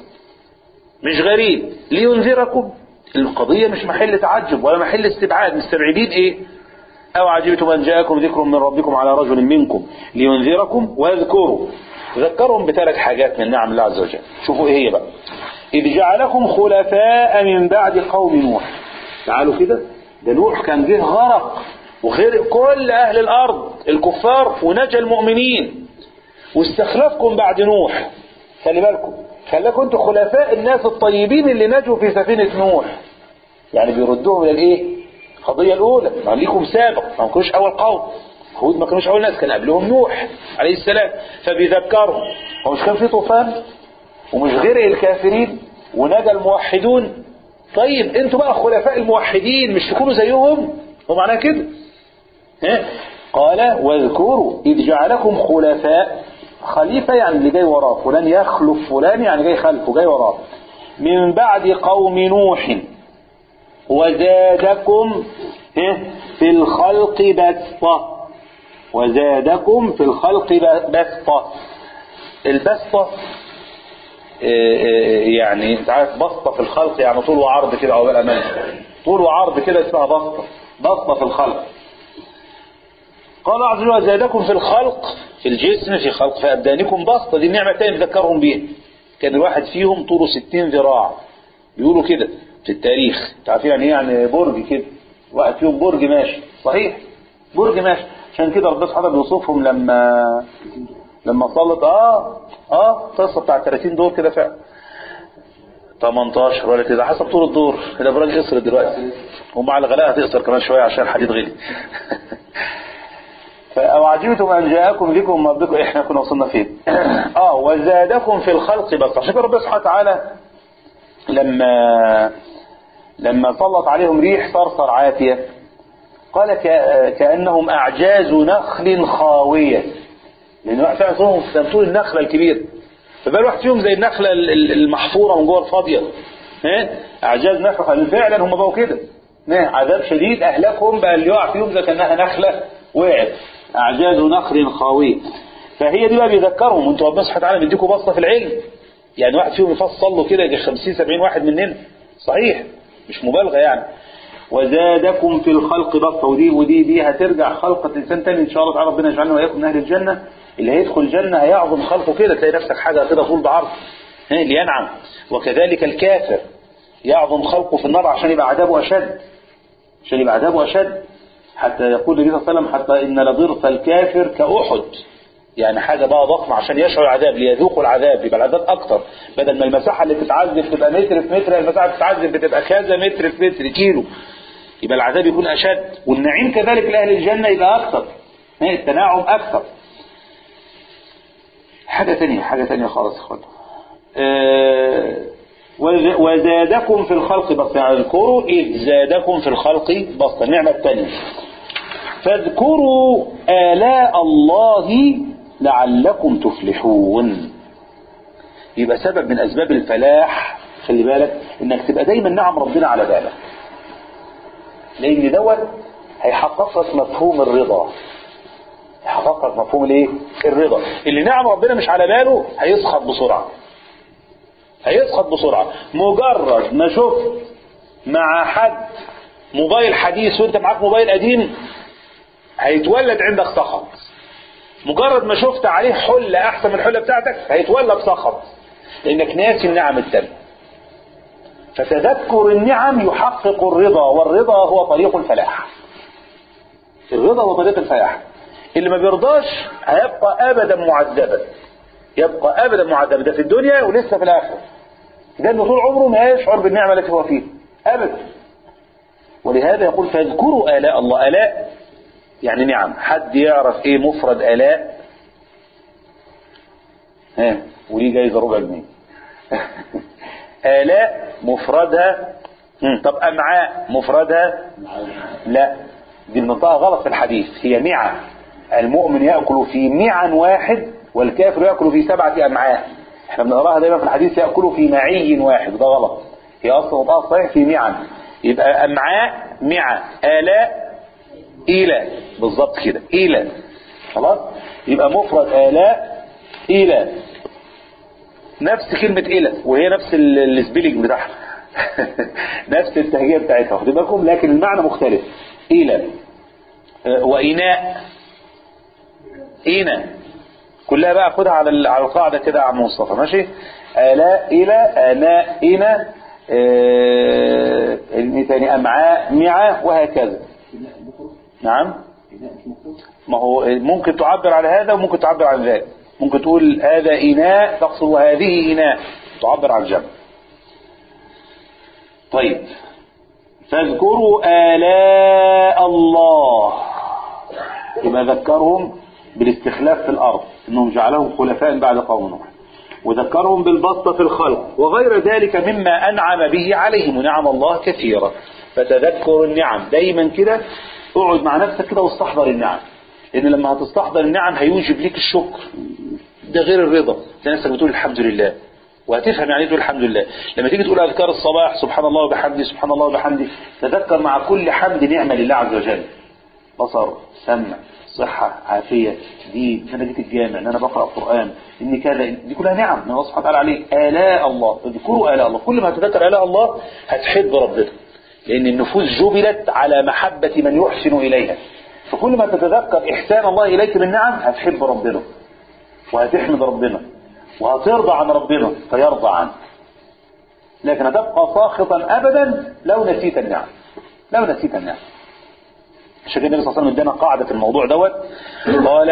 مش غريب لينذركم القضية مش محل تعجب ولا محل استبعاد مستبعدين ايه او عجبتم ان جاءكم ذكر من ربكم على رجل منكم لينذركم واذكروا ذكرهم بثلاث حاجات من نعم الله عز وجل شوفوا ايه هي بقى اذ جعلكم خلفاء من بعد قوم نوح تعالوا كده ده نوح كان جه غرق وغير كل أهل الأرض الكفار ونجى المؤمنين واستخلفكم بعد نوح خلي بالكم خلاكم انتوا خلفاء الناس الطيبين اللي نجوا في سفينة نوح يعني بيردوهم إلى الإيه؟ القضية الأولى ما ليكم سابق ما كانوش أول قوم هود ما كانوش أول ناس كان قبلهم نوح عليه السلام فبيذكرهم هو مش كان في طوفان ومش غير الكافرين ونجى الموحدون طيب انتوا بقى خلفاء الموحدين مش تكونوا زيهم هو معناه كده ها؟ قال واذكروا إذ جعلكم خلفاء خليفة يعني اللي جاي وراه فلان يخلف فلان يعني جاي خلفه جاي وراه من بعد قوم نوح وزادكم ها؟ في الخلق بسطة وزادكم في الخلق بسطة البسطة يعني انت عارف بسطة في الخلق يعني طول وعرض كده او بالأمان طول وعرض كده اسمها بسطة بسطة في الخلق قال عز وجل زادكم في الخلق في الجسم في خلق في أبدانكم بسطة دي النعمة الثانية بذكرهم بيها كان الواحد فيهم طوله 60 ذراع بيقولوا كده في التاريخ تعرفين يعني ايه يعني برج كده واحد فيهم برج ماشي صحيح برج ماشي عشان كده ربنا سبحانه بيوصفهم لما لما صلت اه اه قصه بتاع 30 دور كده فعلا 18 ولا كده حسب طول الدور الابراج قصر دلوقتي ومع الغلاء هتقصر كمان شويه عشان الحديد غلي أو عجبتم أن جاءكم ذكر من ربكم إحنا كنا وصلنا فين آه وزادكم في الخلق بس عشان كده ربنا سبحانه وتعالى لما لما سلط عليهم ريح صرصر عاتية قال ك- كأنهم أعجاز نخل خاوية لأن واحد فعلا صورهم تمثول النخلة الكبيرة فبقى واحد فيهم زي النخلة ال- ال- المحفورة من جوه الفاضية ها؟ أعجاز نخل خاوية. فعلا هم بقوا كده ها؟ عذاب شديد أهلكهم بقى اللي يقع فيهم زي كأنها نخلة وقعت أعجاز نخل خاوية فهي دي بقى بيذكرهم وانتوا ربنا سبحانه وتعالى بيديكم بسطة في العلم يعني واحد فيهم يفصل له كده يجي 50 70 واحد مننا صحيح مش مبالغة يعني وزادكم في الخلق بسطة ودي ودي دي هترجع خلقة إنسان تاني إن شاء الله تعالى ربنا يجعلنا وإياكم من أهل الجنة اللي هيدخل الجنة هيعظم خلقه كده تلاقي نفسك حاجة كده طول بعرض ها، لينعم وكذلك الكافر يعظم خلقه في النار عشان يبقى عذابه أشد عشان يبقى عذابه أشد حتى يقول النبي صلى الله عليه وسلم حتى إن لضرس الكافر كأحد يعني حاجة بقى ضخمة عشان يشعر العذاب ليذوقوا العذاب يبقى العذاب أكتر بدل ما المساحة اللي بتتعذب تبقى متر في متر المساحة اللي بتتعذب بتبقى كذا متر في متر كيلو يبقى العذاب يكون أشد والنعيم كذلك لأهل الجنة يبقى أكثر ها، التناعم أكثر حاجة تانية حاجة تانية خالص يا اخوانا آه، وز- وزادكم في الخلق بسطة يعني اذكروا إذ زادكم في الخلق بسطة النعمة الثانية فاذكروا آلاء الله لعلكم تفلحون يبقى سبب من أسباب الفلاح خلي بالك إنك تبقى دايما نعم ربنا على بالك لأن دوت هيحقق لك مفهوم الرضا هيحقق لك مفهوم الايه؟ الرضا اللي نعم ربنا مش على باله هيسخط بسرعة هيسخط بسرعة مجرد ما شفت مع حد موبايل حديث وانت معاك موبايل قديم هيتولد عندك سخط مجرد ما شفت عليه حلة احسن من الحلة بتاعتك هيتولد سخط لانك ناسي النعم التانية فتذكر النعم يحقق الرضا والرضا هو طريق الفلاح الرضا هو طريق الفلاح اللي ما بيرضاش هيبقى ابدا معذبا يبقى ابدا معذبا ده في الدنيا ولسه في الاخره ده انه طول عمره ما يشعر بالنعمه التي هو فيها ابدا ولهذا يقول فاذكروا الاء الله الاء يعني نعم حد يعرف ايه مفرد الاء ها وليه جايزه ربع جنيه آلاء مفردها مم. طب أمعاء مفردها لا دي بنطقها غلط في الحديث هي معى المؤمن يأكل في معا واحد والكافر يأكل في سبعة أمعاء احنا بنقراها دايما في الحديث يأكل في معي واحد ده غلط هي أصلا نطقها الصحيح في معا يبقى أمعاء معى آلاء إلى بالظبط كده إلى خلاص يبقى مفرد آلاء إلى نفس كلمة إلى وهي نفس ال- السبيلنج بتاعها نفس التهجية بتاعتها واخدين بالكم لكن المعنى مختلف إلى آه، وإناء إينا كلها بقى خدها على ال- على القاعدة كده يا عم مصطفى ماشي آلاء إلى آناء إنا آه، إيه تاني أمعاء معة وهكذا نعم ما هو ممكن تعبر على هذا وممكن تعبر عن ذاك ممكن تقول هذا إناء تقصد وهذه إناء تعبر عن الجمع طيب فاذكروا آلاء الله يبقى ذكرهم بالاستخلاف في الأرض إنهم جعلهم خلفاء بعد قوم نوح وذكرهم بالبسطة في الخلق وغير ذلك مما أنعم به عليهم ونعم الله كثيرا فتذكر النعم دايما كده اقعد مع نفسك كده واستحضر النعم لأن لما هتستحضر النعم هيوجب ليك الشكر ده غير الرضا تلاقي نفسك بتقول الحمد لله وهتفهم يعني ايه تقول الحمد لله لما تيجي تقول اذكار الصباح سبحان الله وبحمده سبحان الله وبحمده تذكر مع كل حمد نعمه لله عز وجل بصر سمع صحة عافية دين ان انا جيت الجامع ان انا بقرأ القرآن ان كذا دي كلها نعم ان الله سبحانه وتعالى عليه آلاء الله اذكروا آلاء الله كل ما تذكر آلاء الله هتحب ربنا لان النفوس جبلت على محبة من يحسن اليها فكل ما تتذكر احسان الله اليك بالنعم هتحب ربنا وهتحمد ربنا وهترضى عن ربنا فيرضى عنك لكن هتبقى ساخطا ابدا لو نسيت النعم لو نسيت النعم عشان كده النبي صلى الله عليه وسلم ادانا قاعده في الموضوع دوت قال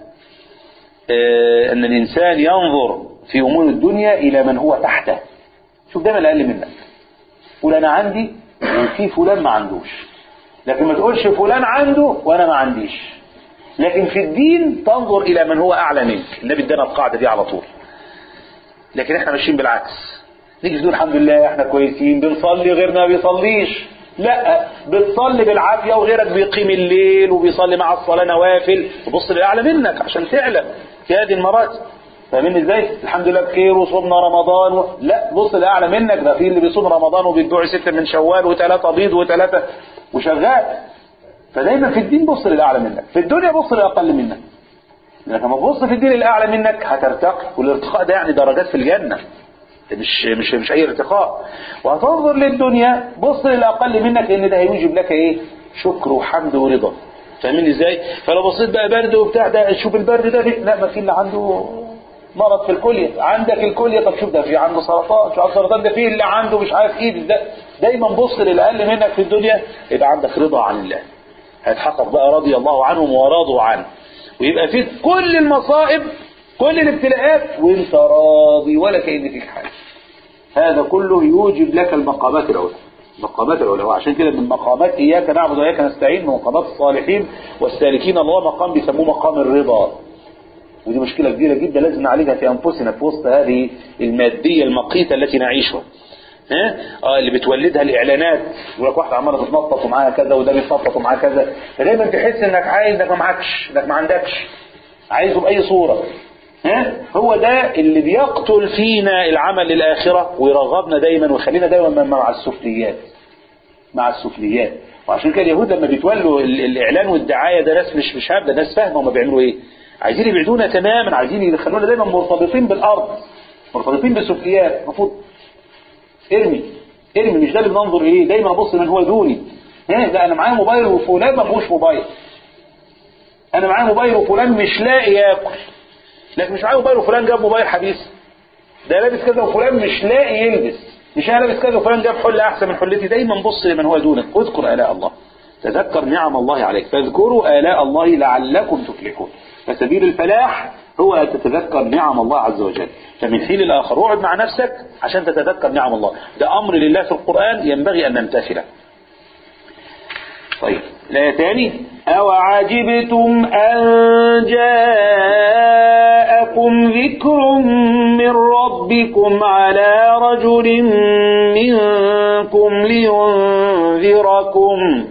آه ان الانسان ينظر في امور الدنيا الى من هو تحته شوف دايما الاقل منك قول انا عندي وفي فلان ما عندوش لكن ما تقولش فلان عنده وانا ما عنديش لكن في الدين تنظر الى من هو اعلى منك النبي ادانا القاعده دي على طول لكن احنا ماشيين بالعكس نيجي تقول الحمد لله احنا كويسين بنصلي غيرنا ما بيصليش لا بتصلي بالعافية وغيرك بيقيم الليل وبيصلي مع الصلاة نوافل وبص للأعلى منك عشان تعلى في هذه المراتب فاهمين ازاي؟ الحمد لله بخير وصومنا رمضان و... لا بص لأعلى منك ده في اللي بيصوم رمضان وبيدعي ستة من شوال وثلاثة بيض وثلاثة وشغال فدايما في الدين بص للأعلى منك في الدنيا بص للأقل منك لكن لما تبص في الدين الأعلى منك هترتقي والارتقاء ده يعني درجات في الجنة مش مش مش اي ارتقاء وهتنظر للدنيا بص للاقل منك لان ده هيوجب لك ايه شكر وحمد ورضا فاهمين ازاي فلو بصيت بقى برد وبتاع ده شوف البرد ده ليه؟ لا ما في اللي عنده مرض في الكلية عندك الكلية طب شوف ده في عنده سرطان شوف السرطان ده فيه اللي عنده مش عارف ايه ده دايما بص للاقل منك في الدنيا يبقى عندك رضا عن الله هيتحقق بقى رضي الله عنهم ورضوا عنه ويبقى فيك كل المصائب كل الابتلاءات وانت راضي ولا كأن فيك حاجة هذا كله يوجب لك المقامات العلى مقامات العلى وعشان كده من مقامات إياك نعبد وإياك نستعين من مقامات الصالحين والسالكين الله مقام بيسموه مقام الرضا ودي مشكلة كبيرة جدا لازم نعالجها في أنفسنا في وسط هذه المادية المقيتة التي نعيشها ها اه اللي بتولدها الاعلانات يقول لك واحد عماله تتنطط ومعاها كذا وده بيتنطط ومعاه كذا فدايما تحس انك عايز انك ما معكش انك ما عندكش عايزه باي صوره ها هو ده اللي بيقتل فينا العمل للآخرة ويرغبنا دايما ويخلينا دايما مع السفليات مع السفليات وعشان كده اليهود لما بيتولوا ال- الإعلان والدعاية ده ناس مش مش هابده ناس فاهمة هما بيعملوا إيه عايزين يبعدونا تماما عايزين يخلونا دايما مرتبطين بالأرض مرتبطين بالسفليات المفروض ارمي ارمي مش ده اللي بننظر إيه دايما أبص من هو دوني ها لا أنا معايا موبايل وفلان ما معهوش موبايل أنا معايا موبايل وفلان مش لاقي ياكل لكن مش معايا موبايل وفلان جاب موبايل حديث ده لابس كذا وفلان مش لاقي يلبس مش انا لابس كذا وفلان جاب حله احسن من حلتي دايما بص لمن هو دونك اذكر الاء الله تذكر نعم الله عليك فاذكروا الاء الله لعلكم تفلحون فسبيل الفلاح هو أن تتذكر نعم الله عز وجل فمن حين لآخر اقعد مع نفسك عشان تتذكر نعم الله ده أمر لله في القرآن ينبغي أن نمتثله طيب لا تاني أو عجبتم أن جاءكم ذكر من ربكم على رجل منكم لينذركم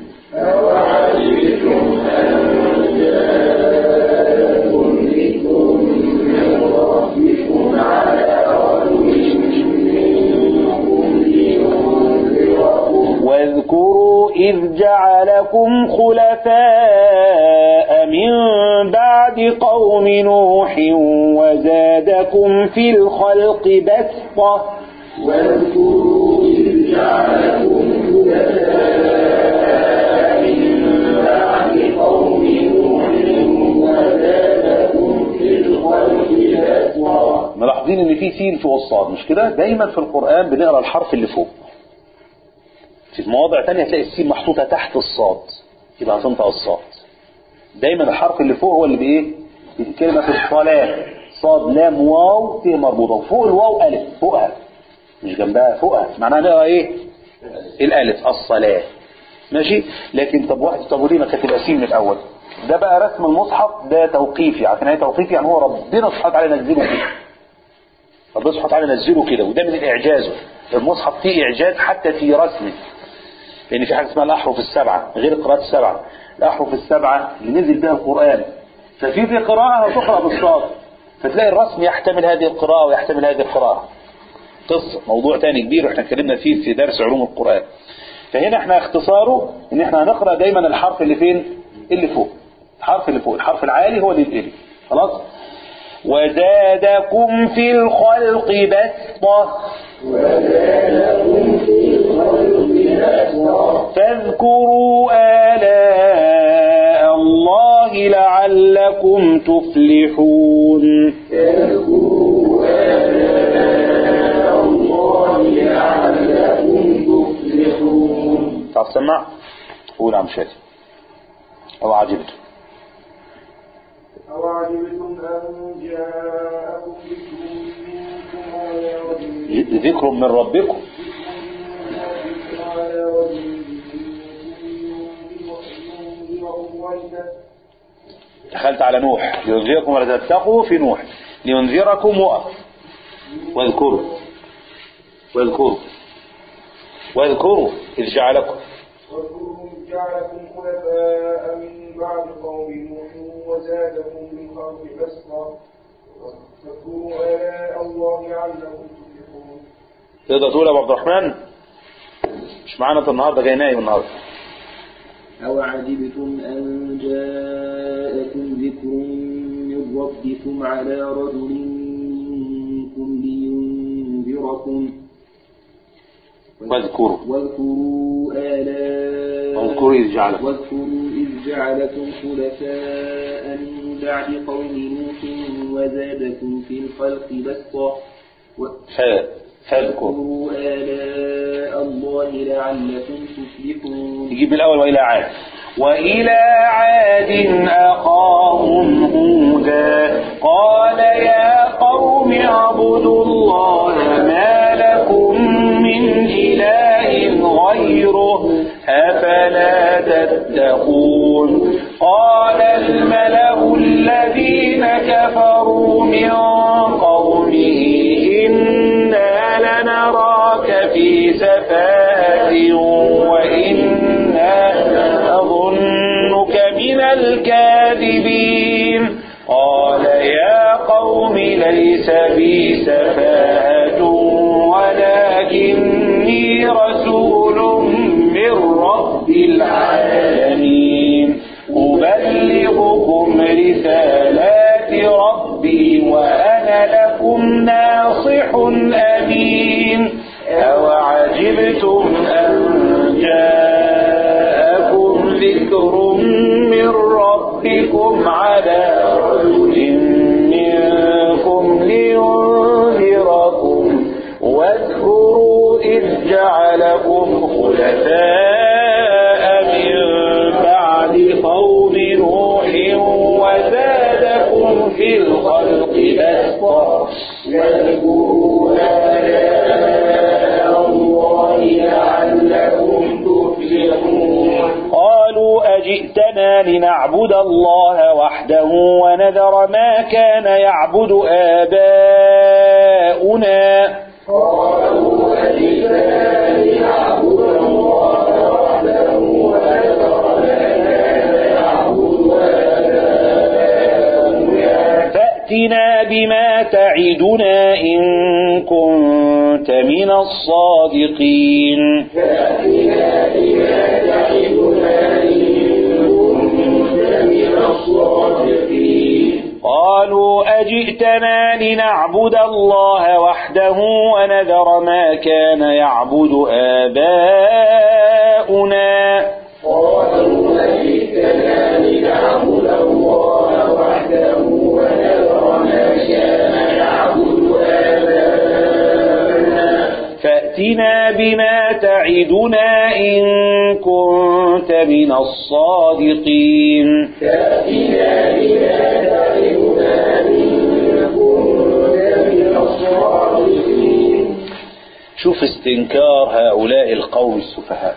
واذكروا إذ جعلكم خلفاء من بعد قوم نوح وزادكم في الخلق بسطة واذكروا إذ جعلكم خلفاء من بعد قوم نوح وزادكم في الخلق بسطة ملاحظين ان في سين فوق الصاد مش كده دايما في القرآن بنقرأ الحرف اللي فوق في مواضع تانية هتلاقي السين محطوطة تحت الصاد يبقى هتنطق الصاد دايما الحرف اللي فوق هو اللي بايه كلمة الصلاة صاد لام واو ت مربوطة وفوق الواو ألف فوقها مش جنبها فوقها معناها نقرا ايه الألف الصلاة ماشي لكن طب واحد طب وليه ما كانت تبقى سين من الأول ده بقى رسم المصحف ده توقيفي عارفين ايه توقيفي يعني هو ربنا سبحانه وتعالى نزله كده ربنا سبحانه وتعالى نزله كده وده من الإعجاز المصحف فيه إعجاز حتى في رسمه لأن في حاجة اسمها الأحرف السبعة غير القراءات السبعة الأحرف السبعة اللي نزل بها القرآن ففي في قراءة تقرأ بالصاد فتلاقي الرسم يحتمل هذه القراءة ويحتمل هذه القراءة قصة موضوع تاني كبير واحنا اتكلمنا فيه في درس علوم القرآن فهنا احنا اختصاره ان احنا هنقرأ دايما الحرف اللي فين اللي فوق الحرف اللي فوق الحرف العالي هو اللي يتقري خلاص وزادكم في الخلق بسطة فاذكروا آلاء الله لعلكم تفلحون تعرف سمع قول عم شادي أو عجبت أو عجبتم أن جاءكم ذكر منكم على رجل ذكر من ربكم على رجل منكم ويلا دخلت على نوح لينذركم ولا تتقوا في نوح لينذركم وقف واذكروا واذكروا واذكروا إذ جعلكم واذكروا إذ جعلكم خلفاء من بعد قوم نوح وزادكم في الخلق بسطة واذكروا آلاء الله لعلكم تفلحون تقدر تقول يا أبو عبد الرحمن مش معانا أنت النهارده جاي نايم النهارده أو عجبتم أن جاءكم ذكر من ربكم على رجل منكم لينذركم واذكروا واذكروا آلاء واذكروا إذ جعلكم واذكروا إذ جعلكم خلفاء من بعد قوم نوح وزادكم في الخلق بسطة ف فاذكروا واذكروا آلاء الله لعلكم تفلحون نجيب من الأول وإلى عاد وإلى عاد أخاهم هودا قال يا قوم اعبدوا الله ما لكم من إله غيره أفلا تتقون قال الملأ الذين كفروا من قومه إنا لنراك في سفاهة وإنا نظنك من الكاذبين قال يا قوم ليس بي سفاهة ولكني رسول من رب العالمين أبلغكم رسالات ربي وأنا لكم ناصح أمين أوعجبتم أن جاءكم ذكر من ربكم على رجل منكم لينذركم واذكروا إذ جعلكم خلفاء من بعد قوم نوح وزادكم في الخلق بسطة واذكروا آلاء الله لعلكم تفلحون قالوا أجئتنا لنعبد الله وحده ونذر ما كان يعبد آباؤنا قالوا أجئتنا لنعبد الله وحده ونذر ما كان يعبد آباؤنا فأتنا بما تعدنا إن كنت من الصادقين فأتنا بما تعدنا إن كنت من الصادقين قالوا أجئتنا لنعبد الله وحده ونذر ما كان يعبد آباؤنا قالوا أجئتنا لنعبد الله وحده ونذر ما كان يعبد آباؤنا فأتنا بما تعدنا إن كنت من الصادقين فأتنا بما تعدنا إن كنت من الصادقين شوف استنكار هؤلاء القوم السفهاء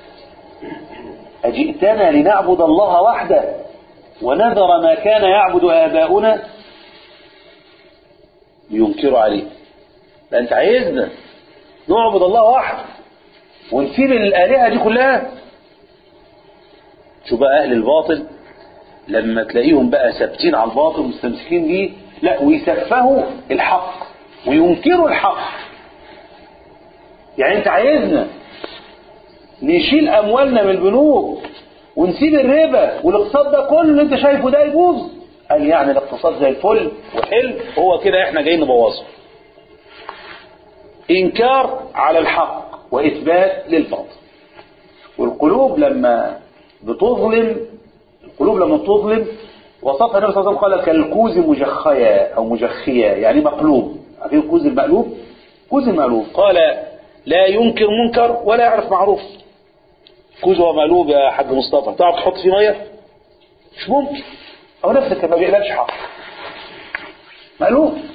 أجئتنا لنعبد الله وحده ونذر ما كان يعبد آباؤنا ينكر عليه ده أنت عايزنا نعبد الله وحده ونسيب الآلهة دي كلها شو بقى أهل الباطل لما تلاقيهم بقى ثابتين على الباطل مستمسكين بيه لا ويسفهوا الحق وينكروا الحق يعني انت عايزنا نشيل اموالنا من البنوك ونسيب الربا والاقتصاد ده كله اللي انت شايفه ده يبوظ قال يعني الاقتصاد زي الفل وحلو هو كده احنا جايين نبوظه انكار على الحق واثبات للباطل والقلوب لما بتظلم القلوب لما بتظلم وصفها النبي صلى الله عليه وسلم قال كالكوز مجخية او مجخية يعني مقلوب عارفين الكوز المقلوب كوز المقلوب قال لا ينكر منكر ولا يعرف معروف كوز هو مقلوب يا حاج مصطفى تعرف تحط فيه ميه مش ممكن هو نفسك ما بيقلبش حق مقلوب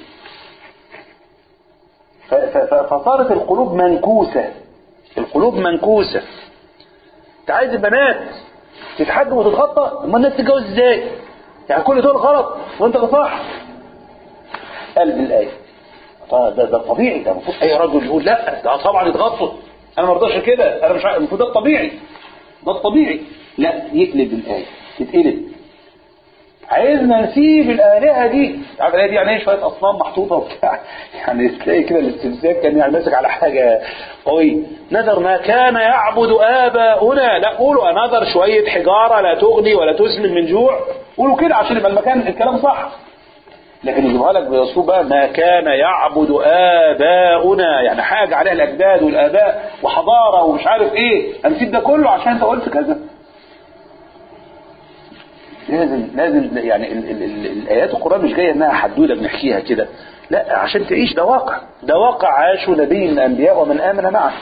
ف- ف- ف- فصارت القلوب منكوسة القلوب منكوسة انت عايز البنات تتحجب وتتغطى امال الناس تتجوز ازاي يعني كل دول غلط وانت اللي صح قلب الآية طيب ده ده طبيعي ده المفروض اي رجل يقول لا ده طبعا يتغطوا انا ما ارضاش كده انا مش عارف المفروض ده الطبيعي ده الطبيعي لا يقلب الايه تتقلب عايزنا نسيب الآلهة دي عارف الآلهة دي يعني ايه شوية أصنام محطوطة وبتاع يعني تلاقي كده الاستمساك كان يعني ماسك على حاجة قوية نذر ما كان يعبد آباؤنا لا قولوا نذر شوية حجارة لا تغني ولا تسمن من جوع قولوا كده عشان يبقى المكان الكلام صح لكن يجيبها لك بأسلوب بقى ما كان يعبد آباؤنا يعني حاجة عليها الأجداد والآباء وحضارة ومش عارف إيه هنسيب ده كله عشان أنت قلت كذا لازم لازم يعني ال ال ال الايات القران مش جايه انها حدوده بنحكيها كده لا عشان تعيش ده واقع ده واقع عاشه نبي من الانبياء ومن امن معه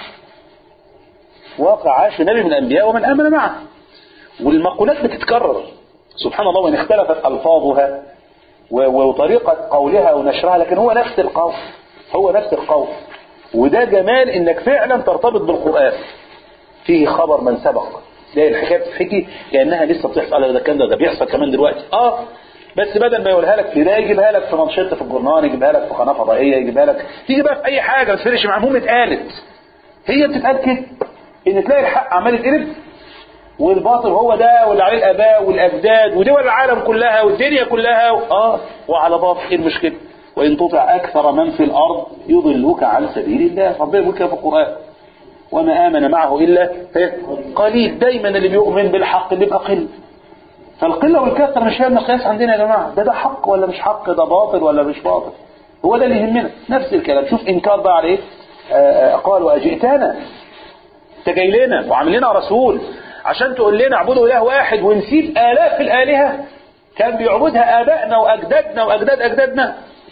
واقع عاشه نبي من الانبياء ومن امن معه والمقولات بتتكرر سبحان الله وان اختلفت الفاظها و- وطريقه قولها ونشرها لكن هو نفس القول هو نفس القول وده جمال انك فعلا ترتبط بالقران فيه خبر من سبق تلاقي الحكايه بتتحكي كانها لسه بتحصل ده كان ده, ده بيحصل كمان دلوقتي اه بس بدل ما يقولها لك في ده يجيبها لك في منشطه في الجورنال يجيبها لك في قناه فضائيه يجيبها لك تيجي بقى في اي حاجه ما تفرقش معاهم المهم اتقالت هي بتتقال كده ان تلاقي الحق عمال يتقلب والباطل هو ده واللي عليه الاباء والاجداد ودول العالم كلها والدنيا كلها اه وعلى باطل ايه المشكله وان تطع اكثر من في الارض يضلوك عن سبيل الله ربنا يقول كده في القران وما آمن معه إلا قليل دايما اللي بيؤمن بالحق بيبقى قل فالقلة والكثرة مش هي المقياس عندنا يا جماعة ده ده حق ولا مش حق ده باطل ولا مش باطل هو ده اللي يهمنا نفس الكلام شوف إنكار بقى عليه آه، آه، قالوا أجئتنا انت جاي لنا وعامل لنا رسول عشان تقول لنا اعبدوا إله واحد ونسيب آلاف الآلهة كان بيعبدها آبائنا وأجدادنا وأجداد أجدادنا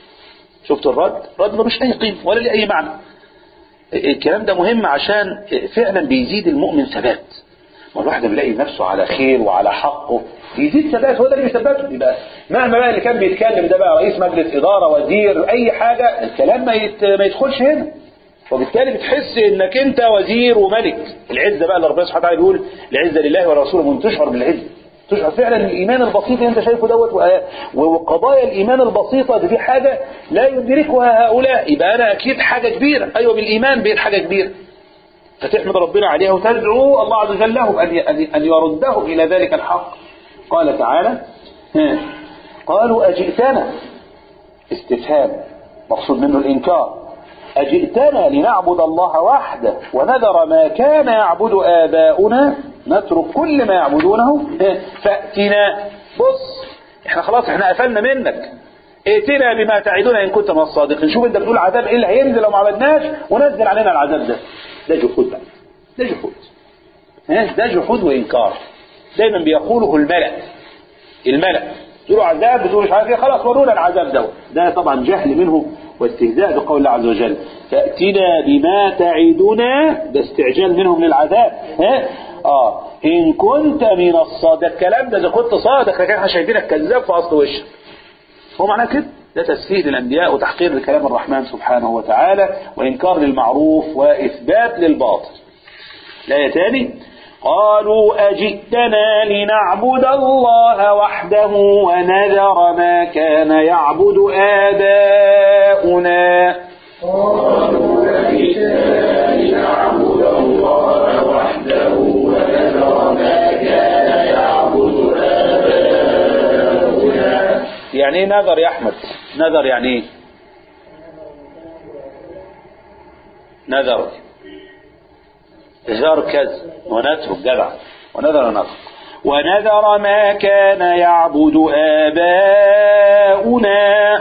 شفت الرد؟ رد ملوش أي قيمة ولا ليه أي معنى الكلام ده مهم عشان فعلا بيزيد المؤمن ثبات ما الواحد بيلاقي نفسه على خير وعلى حقه بيزيد ثبات هو ده اللي بيثبته يبقى مهما بقى اللي كان بيتكلم ده بقى رئيس مجلس اداره وزير اي حاجه الكلام ما يت... ما يدخلش هنا وبالتالي بتحس انك انت وزير وملك العزه بقى اللي ربنا سبحانه وتعالى بيقول العزه لله ورسوله وانت تشعر بالعزه تشعر فعلا الايمان البسيط اللي انت شايفه دوت وآ- وقضايا الايمان البسيطه دي, دي حاجه لا يدركها هؤلاء يبقى انا اكيد حاجه كبيره ايوه بالايمان بقيت حاجه كبيره فتحمد ربنا عليها وتدعو الله عز وجل لهم أن أن- أن يردهم إلى ذلك الحق قال تعالى ها، قالوا أجئتنا استفهام مقصود منه الإنكار أجئتنا لنعبد الله وحده ونذر ما كان يعبد آباؤنا نترك كل ما يعبدونه ها، فأتنا بص احنا خلاص احنا قفلنا منك ائتنا بما تعدنا ان كنت من الصادقين شوف انت بتقول عذاب ايه اللي هينزل لو ما عبدناش ونزل علينا العذاب ده ده جحود بقى ده جحود ها ده جحود وانكار دايما بيقوله الملأ الملأ تقولوا عذاب بتقولوا مش عارف ايه خلاص ورونا العذاب ده ده طبعا جهل منه واستهزاء بقول الله عز وجل فأتنا بما تعدنا ده استعجال منهم للعذاب ها اه ان كنت من الصادق الكلام ده اذا كنت صادق لكن احنا شايفينك كذاب في اصل وشك هو معناه كده ده تسفيه للأنبياء وتحقير لكلام الرحمن سبحانه وتعالى وإنكار للمعروف وإثبات للباطل لا تاني قالوا أجئتنا لنعبد الله وحده ونذر ما كان يعبد آباؤنا يعني ايه نذر يا احمد نذر يعني ايه نذر زار كذا ونترك جدع ونذر نذر ونذر ما كان يعبد آباؤنا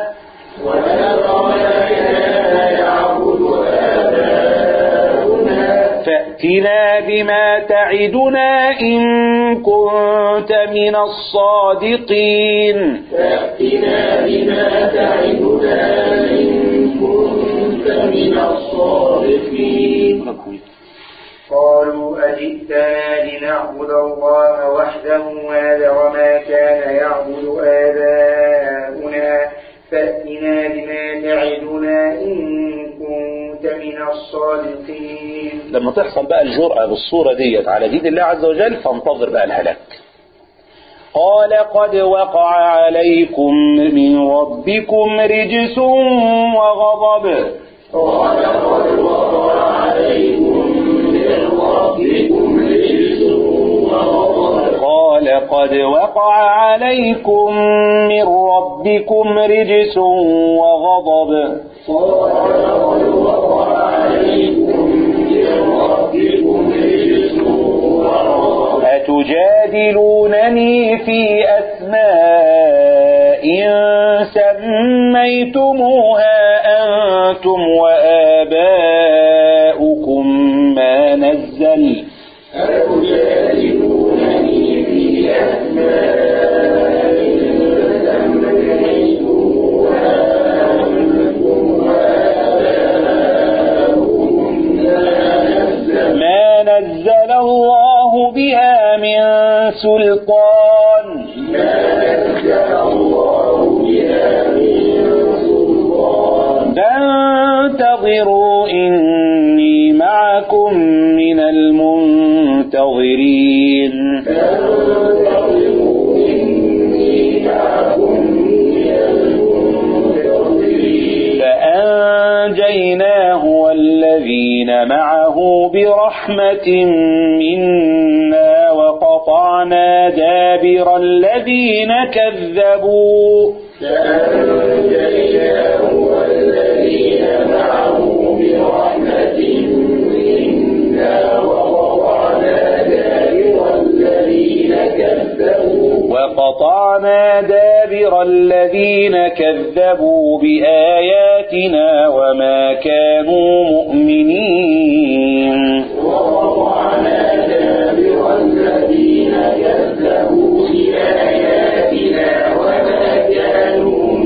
فأتنا بما تعدنا إن كنت من الصادقين فأتنا بما تعدنا إن كنت من الصادقين قالوا أجئتنا لنعبد الله وحده ونذر ما كان يعبد آباؤنا فأتنا بما تعدنا إن كنت من الصادقين لما تحصل بقى الجرأة بالصورة ديت على دين الله عز وجل فانتظر بقى الهلاك قال قد وقع عليكم من ربكم رجس وغضب قال قد وقع عليكم من ربكم رجس وغضب قال قد وقع عليكم من ربكم رجس وغضب قال قد وقع عليكم من ربكم رجس وغضب أتجادلونني في أسماء سميتموها أنتم وآباؤكم ما نزل أتجادلونني في أسماء سميتموها أنتم وآباؤكم ما ما نزل نزل الله بها من سلطان ما نزل الله بها من سلطان فانتظروا إني معكم من المنتظرين فانتظروا إني معكم من المنتظرين فأنجيناه والذين معه برحمة منا وقطعنا دابر الذين كذبوا فأنجيناه والذين معه برحمة منا وقطعنا دابر الذين كذبوا وقطعنا دابر الذين كذبوا بآياتنا وما كانوا مؤمنين وقطعنا دابر الذين كذبوا بآياتنا وما كانوا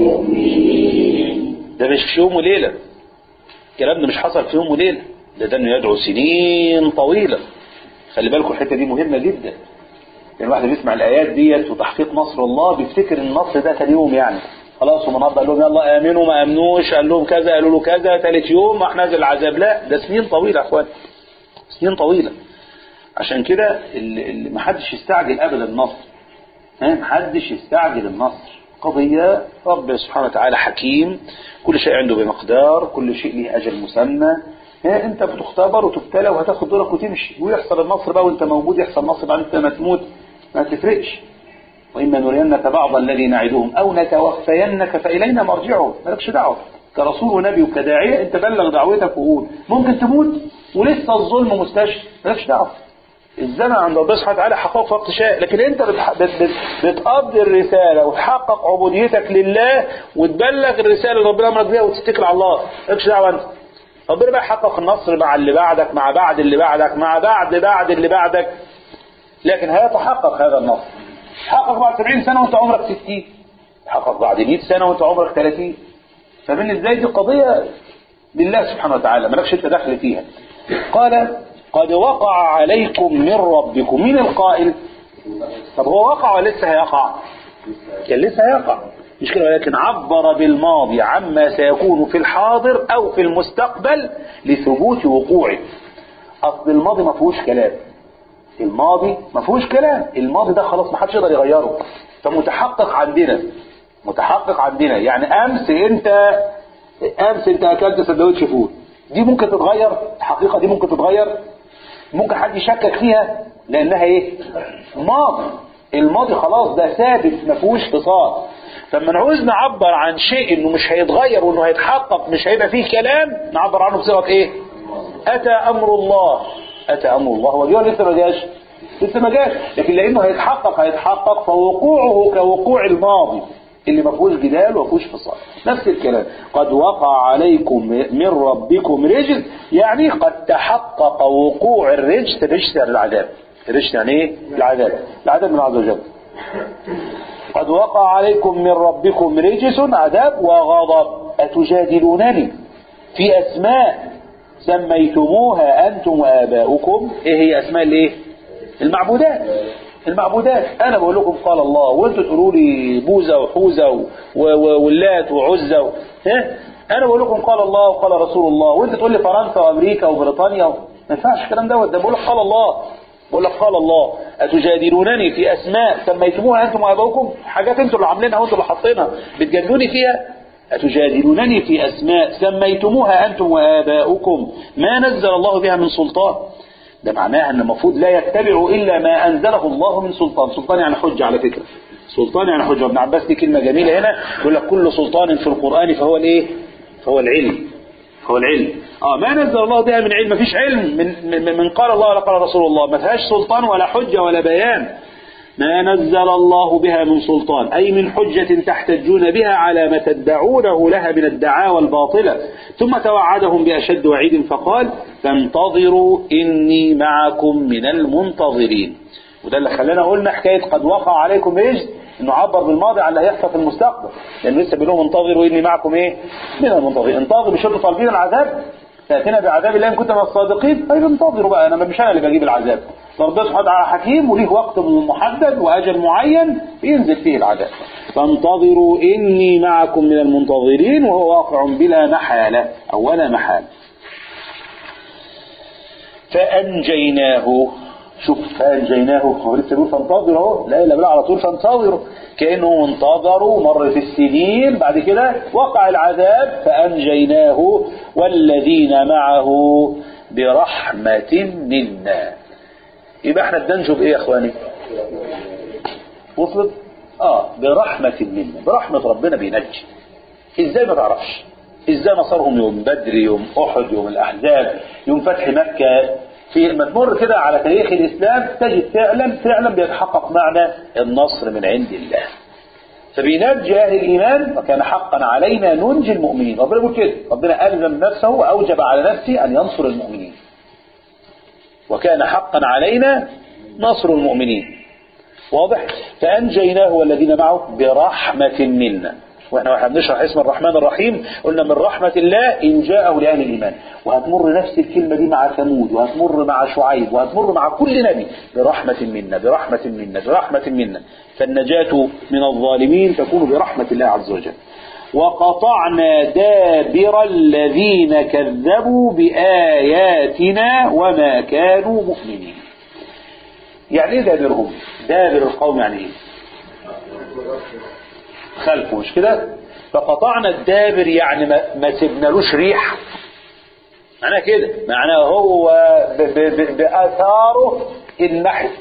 مؤمنين ده مش في يوم وليلة الكلام ده مش حصل في يوم وليلة ده ده انه يدعو سنين طويلة خلي بالكم الحتة دي مهمة جدا يعني الواحد بيسمع الآيات ديت وتحقيق نصر الله بيفتكر ان النصر ده تاني يوم يعني خلاص هم النهارده قال لهم يلا امنوا ما امنوش قال لهم كذا قالوا له كذا ثالث يوم راح نازل العذاب لا ده سنين طويلة يا اخوان سنين طويلة عشان كده اللي اللي محدش يستعجل ابدا النصر ها محدش يستعجل النصر قضية رب سبحانه وتعالى حكيم كل شيء عنده بمقدار كل شيء له أجل مسمى ها انت بتختبر وتبتلى وهتاخد دورك وتمشي ويحصل النصر بقى وانت موجود يحصل النصر بعد انت ما تموت ما تفرقش وإما نرينك بعض الذي نعدهم أو نتوفينك فإلينا مرجعهم مالكش دعوة كرسول ونبي وكداعية انت بلغ دعوتك وقول ممكن تموت ولسه الظلم مستشفى مالكش دعوة الزمن عند ربنا سبحانه وتعالى حقق في وقت شاء لكن انت بتح... بت... بت... بتقضي الرسالة وتحقق عبوديتك لله وتبلغ الرسالة اللي ربنا امرك بيها وتتكل على الله مالكش دعوة انت ربنا بقى يحقق النصر مع اللي بعدك مع بعد اللي بعدك مع بعد بعد اللي بعدك لكن هيتحقق هذا النصر تحقق بعد 70 سنة وانت عمرك 60 تحقق بعد 100 سنة وانت عمرك 30 فمن ازاي دي قضية لله سبحانه وتعالى مالكش انت دخل فيها قال قد وقع عليكم من ربكم مين القائل طب هو وقع ولا لسه هيقع كان لسه هيقع مش كده ولكن عبر بالماضي عما سيكون في الحاضر او في المستقبل لثبوت وقوعه اصل الماضي ما فيهوش كلام الماضي ما فيهوش كلام الماضي ده خلاص ما حدش يقدر يغيره فمتحقق عندنا متحقق عندنا يعني امس انت امس انت اكلت سندوتش فول دي ممكن تتغير الحقيقه دي ممكن تتغير ممكن حد يشكك فيها لانها ايه ماضي الماضي خلاص ده ثابت ما فيهوش فصال فلما نعوز نعبر عن شيء انه مش هيتغير وانه هيتحقق مش هيبقى فيه كلام نعبر عنه بصيغه ايه اتى امر الله اتى امر الله هو جه ولا لسه ما جاش لسه ما جاش لكن لانه هيتحقق هيتحقق فوقوعه كوقوع الماضي اللي ما فيهوش جدال وما فيهوش فصال نفس الكلام قد وقع عليكم من ربكم رجس يعني قد تحقق وقوع الرجس الرجس يعني العذاب الرجس يعني ايه العذاب العذاب من عز وجل قد وقع عليكم من ربكم رجس عذاب وغضب أتجادلونني في أسماء سميتموها أنتم وآباؤكم إيه هي أسماء الإيه المعبودات المعبودات أنا بقول لكم قال الله وأنتوا تقولوا لي بوزة وحوزة و- و- واللات وعزة و... ها؟ أنا بقول لكم قال الله وقال رسول الله وأنت تقول لي فرنسا وأمريكا وبريطانيا و... ما ينفعش الكلام دوت ده بقول لك قال الله بقول لك قال الله أتجادلونني في أسماء سميتموها أنتم وآباؤكم حاجات أنتم اللي عاملينها وأنتم اللي حاطينها بتجادلوني فيها أتجادلونني في أسماء سميتموها أنتم وآباؤكم ما نزل الله بها من سلطان ده معناها أن المفروض لا يتبع إلا ما أنزله الله من سلطان سلطان يعني حجة على فكرة سلطان يعني حجة ابن عباس دي كلمة جميلة هنا يقول لك كل سلطان في القرآن فهو الإيه فهو العلم هو العلم اه ما نزل الله بها من علم مفيش علم من, من, من قال الله ولا قال رسول الله ما فيهاش سلطان ولا حجة ولا بيان ما نزل الله بها من سلطان أي من حجة تحتجون بها على ما تدعونه لها من الدعاوى الباطلة ثم توعدهم بأشد وعيد فقال فانتظروا إني معكم من المنتظرين وده اللي خلانا قلنا حكاية قد وقع عليكم رجز انه عبر بالماضي على اللي هيحصل في المستقبل لانه لسه بيقول لهم انتظروا اني معكم ايه من المنتظرين انتظروا مش انتوا طالبين العذاب تاتينا بعذاب الله ان كنتم من الصادقين طيب انتظروا بقى انا مش انا اللي بجيب العذاب ربنا سبحانه وتعالى حكيم وليه وقت محدد واجل معين بينزل فيه العذاب فانتظروا اني معكم من المنتظرين وهو واقع بلا محاله او ولا محاله فانجيناه شوف فانجيناه هو لسه بيقول فانتظروا اهو لا لا بلا على طول فانتظروا كانه انتظروا مر في السنين بعد كده وقع العذاب فانجيناه والذين معه برحمة منا يبقى احنا بننجو بايه يا اخواني وصلت اه برحمة منا برحمة ربنا بينجي ازاي ما تعرفش ازاي نصرهم يوم بدر يوم احد يوم الاحزاب يوم فتح مكة في ما تمر كده على تاريخ الإسلام تجد فعلا فعلا بيتحقق معنا النصر من عند الله فبينجي أهل الإيمان وكان حقا علينا ننجي المؤمنين ربنا يقول كده ربنا ألزم نفسه وأوجب على نفسه أن ينصر المؤمنين وكان حقا علينا نصر المؤمنين واضح فأنجيناه والذين معه برحمة منا واحنا واحنا بنشرح اسم الرحمن الرحيم قلنا من رحمة الله إن جاءه لأهل الإيمان وهتمر نفس الكلمة دي مع ثمود وهتمر مع شعيب وهتمر مع كل نبي برحمة منا برحمة منا برحمة منا فالنجاة من الظالمين تكون برحمة الله عز وجل وقطعنا دابر الذين كذبوا بآياتنا وما كانوا مؤمنين يعني ايه دابرهم دابر القوم يعني ايه خلفه مش كده فقطعنا الدابر يعني ما, ما سبنالوش ريح معناه كده معناه هو ب ب ب بآثاره النحت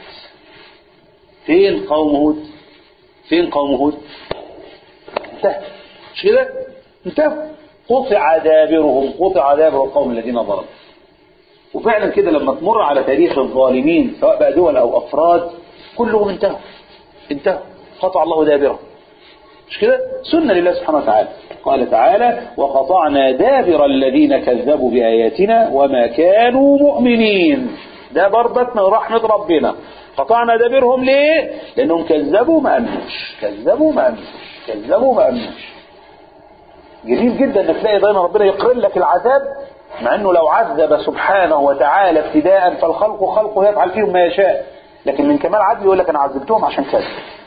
فين قوم هود فين قوم هود انتهى مش كده انتهى قطع دابرهم قطع دابر القوم الذين ظلموا وفعلا كده لما تمر على تاريخ الظالمين سواء بقى دول او افراد كلهم انتهوا انتهوا قطع الله دابرهم مش كده سنة لله سبحانه وتعالى قال تعالى وقطعنا دابر الذين كذبوا بآياتنا وما كانوا مؤمنين ده برضك من رحمة ربنا قطعنا دابرهم ليه لأنهم كذبوا ما أمنوش كذبوا ما أمنوش كذبوا ما أمنوش جميل جدا انك تلاقي دايما ربنا يقرن لك العذاب مع انه لو عذب سبحانه وتعالى ابتداء فالخلق خلقه يفعل فيهم ما يشاء لكن من كمال عدله يقول لك انا عذبتهم عشان كذا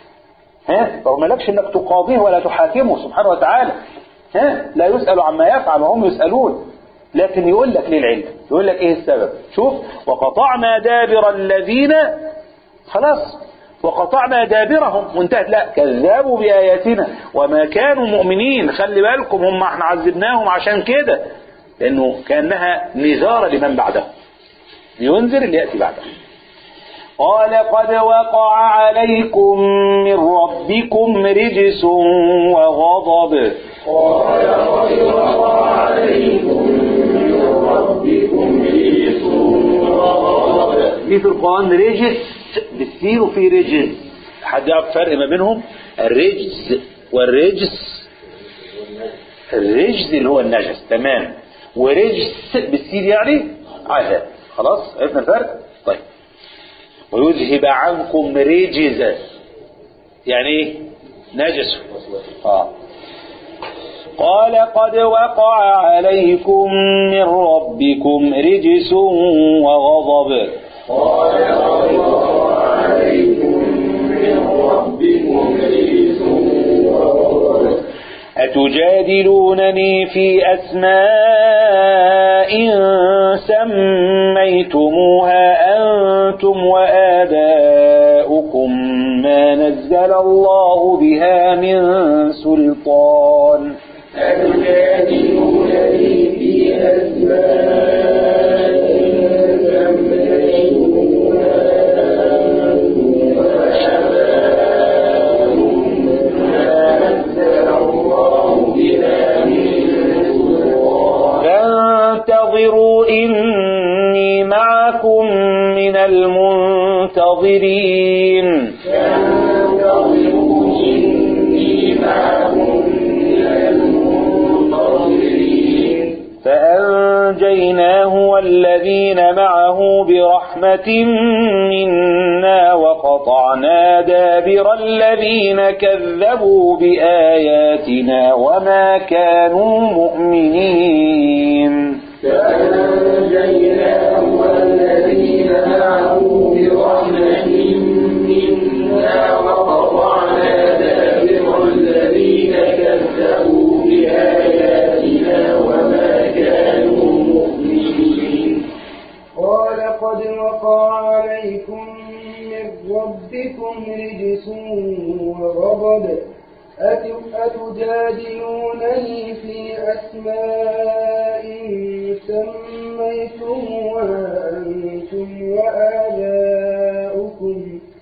ها فهو مالكش انك تقاضيه ولا تحاكمه سبحانه وتعالى ها لا يسأل عما يفعل وهم يسألون لكن يقول لك ليه العلم يقول لك ايه السبب شوف وقطعنا دابر الذين خلاص وقطعنا دابرهم وانتهت لا كذبوا بآياتنا وما كانوا مؤمنين خلي بالكم هم احنا عذبناهم عشان كده لانه كانها نذارة لمن بعده لينذر اللي يأتي بعده قال قد وقع عليكم من ربكم رجس وغضب قال قد وقع عليكم من ربكم رجس وغضب في في القرآن رجس بالسين وفي رجس حد يعرف الفرق ما بينهم الرجز والرجس الرجز اللي هو النجس تمام ورجس بالسين يعني عذاب خلاص عرفنا الفرق طيب ويذهب عنكم رجزا يعني ايه نجس اه قال قد وقع عليكم من ربكم رجس وغضب قال قد وقع عليكم من ربكم رجس وغضب أتجادلونني في أسماء سميتموها أنتم وآباؤكم فانتظروا إني معكم من المنتظرين فانتظروا إني معكم من المنتظرين فأنجيناه والذين معه برحمة منا وقطعنا دابر الذين كذبوا بآياتنا وما كانوا مؤمنين فأنجيناه والذين معه برحمة منا وقطعنا دابر الذين كذبوا بآياتنا وما كانوا مؤمنين قال قد وقع عليكم من ربكم رجس وغضب أت- أتجادلونني في أسماء سميتموها أنتم وآباؤكم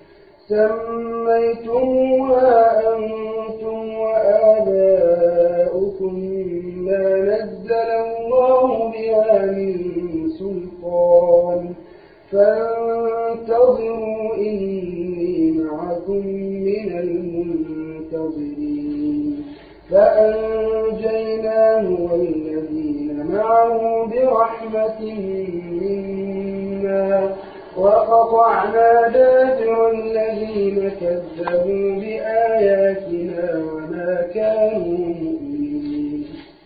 سميتموها أنتم وآباؤكم ما نزل الله بها من سلطان فانتظروا إني معكم من المنتظرين فأنجيناه والذين معه برحمة منا وقطعنا دابر الذين كذبوا بآياتنا وما كانوا مؤمنين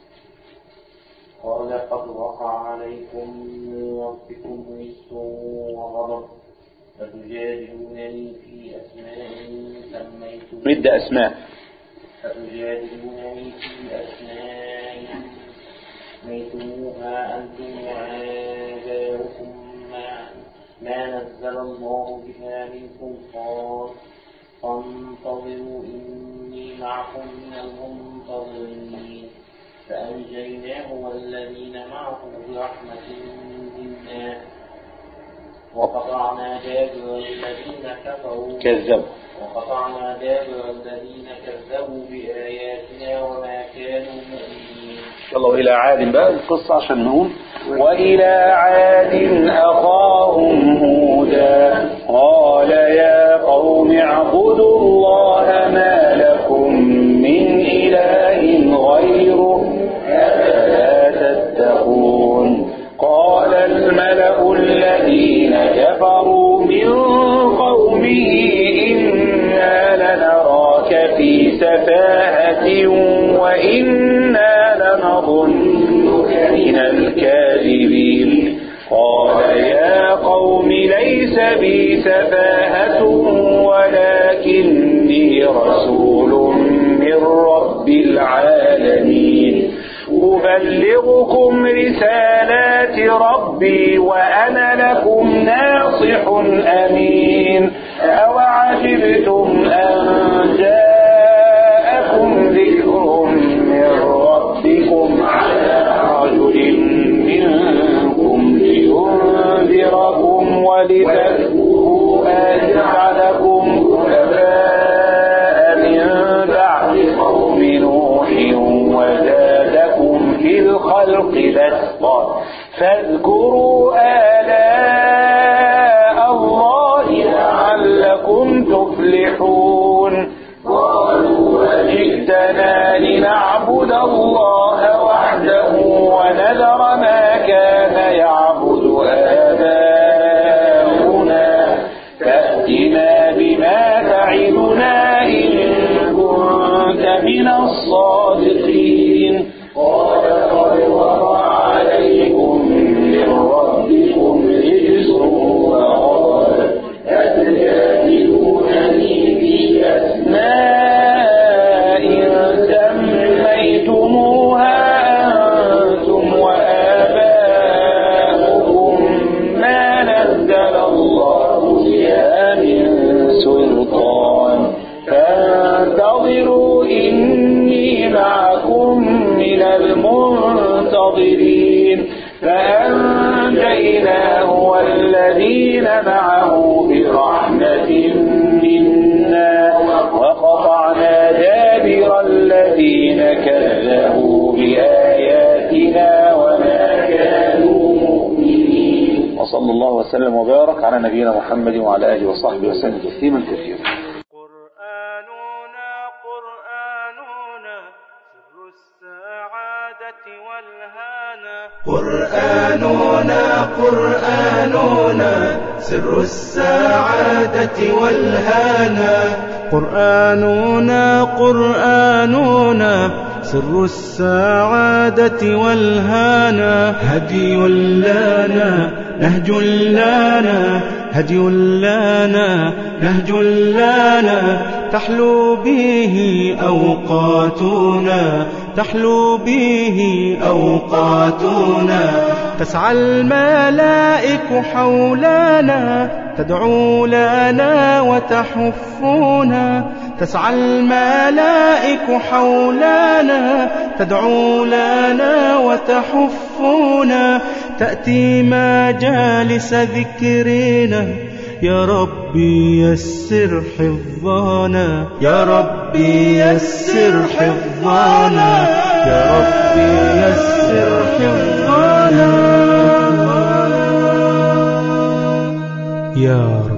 قال قد وقع عليكم من ربكم رزق وغضب فتجادلونني في أسماء سميتم نبدأ أسماء فتجادلونني في أسماء سميتموها أنتم وآباؤكم ما ما نزل الله بها من سلطان فانتظروا إني معكم من المنتظرين فأنجيناه والذين معه برحمة منا وقطعنا دابر الذين كفروا كذبوا وقطعنا دابر الذين كذبوا بآياتنا وما كانوا مؤمنين يلا وإلى عاد بقى القصة عشان نقول وإلى عاد أخاهم هودا قال يا قوم اعبدوا الله ما لكم من إله غيره أفلا تتقون قال الملأ الذين كفروا من قومه إنا لنراك في سفاهة وإنا لنظنك من الكاذبين قال يا قوم ليس بي سفاهة ولكني رسول من رب العالمين أبلغكم رسالات ربي وأنا لكم ناصح أمين أوعجبتم أن جاءكم ذكر من ربكم على رجل منكم لينذركم ولتذكروا أجعلكم خلفاء من بعد قوم نوح وزادكم في الخلق بسطا فاذكروا آلاء الله لعلكم تفلحون قالوا أجئتنا لنعبد الله وحده ونذر ما كان يعبد آباؤنا فأتنا بما تعدنا إن كنت من الصادقين قال قد وقع عليكم من ربكم رجس وغضب أتجادلونني في أسماء سميتموها أنتم وآباؤكم ما نزل الله بها من سلطان فانتظروا إني معكم من المنتظرين فأنجيناه والذين معه برحمة منا وقطعنا دابر الذين كذبوا بآياتنا وما كانوا الله وسلم وبارك على نبينا محمد وعلى آله وصحبه وسلم تسليما كثيرا قرآننا قرآننا سر السعادة والهانا قرآننا قرآننا سر السعادة والهانا قرآننا قرآننا سر السعادة والهانا هدي لنا نهج لنا هدي لنا نهج لنا تحلو به أوقاتنا تحلو به أوقاتنا تسعى الملائك حولنا تدعو لنا وتحفنا تسعى الملائك حولنا تدعو لنا وتحفنا تأتي مجالس ذكرنا يا ربي يسر حفظنا يا ربي يسر حفظنا يا ربي يسر حفظنا يا رب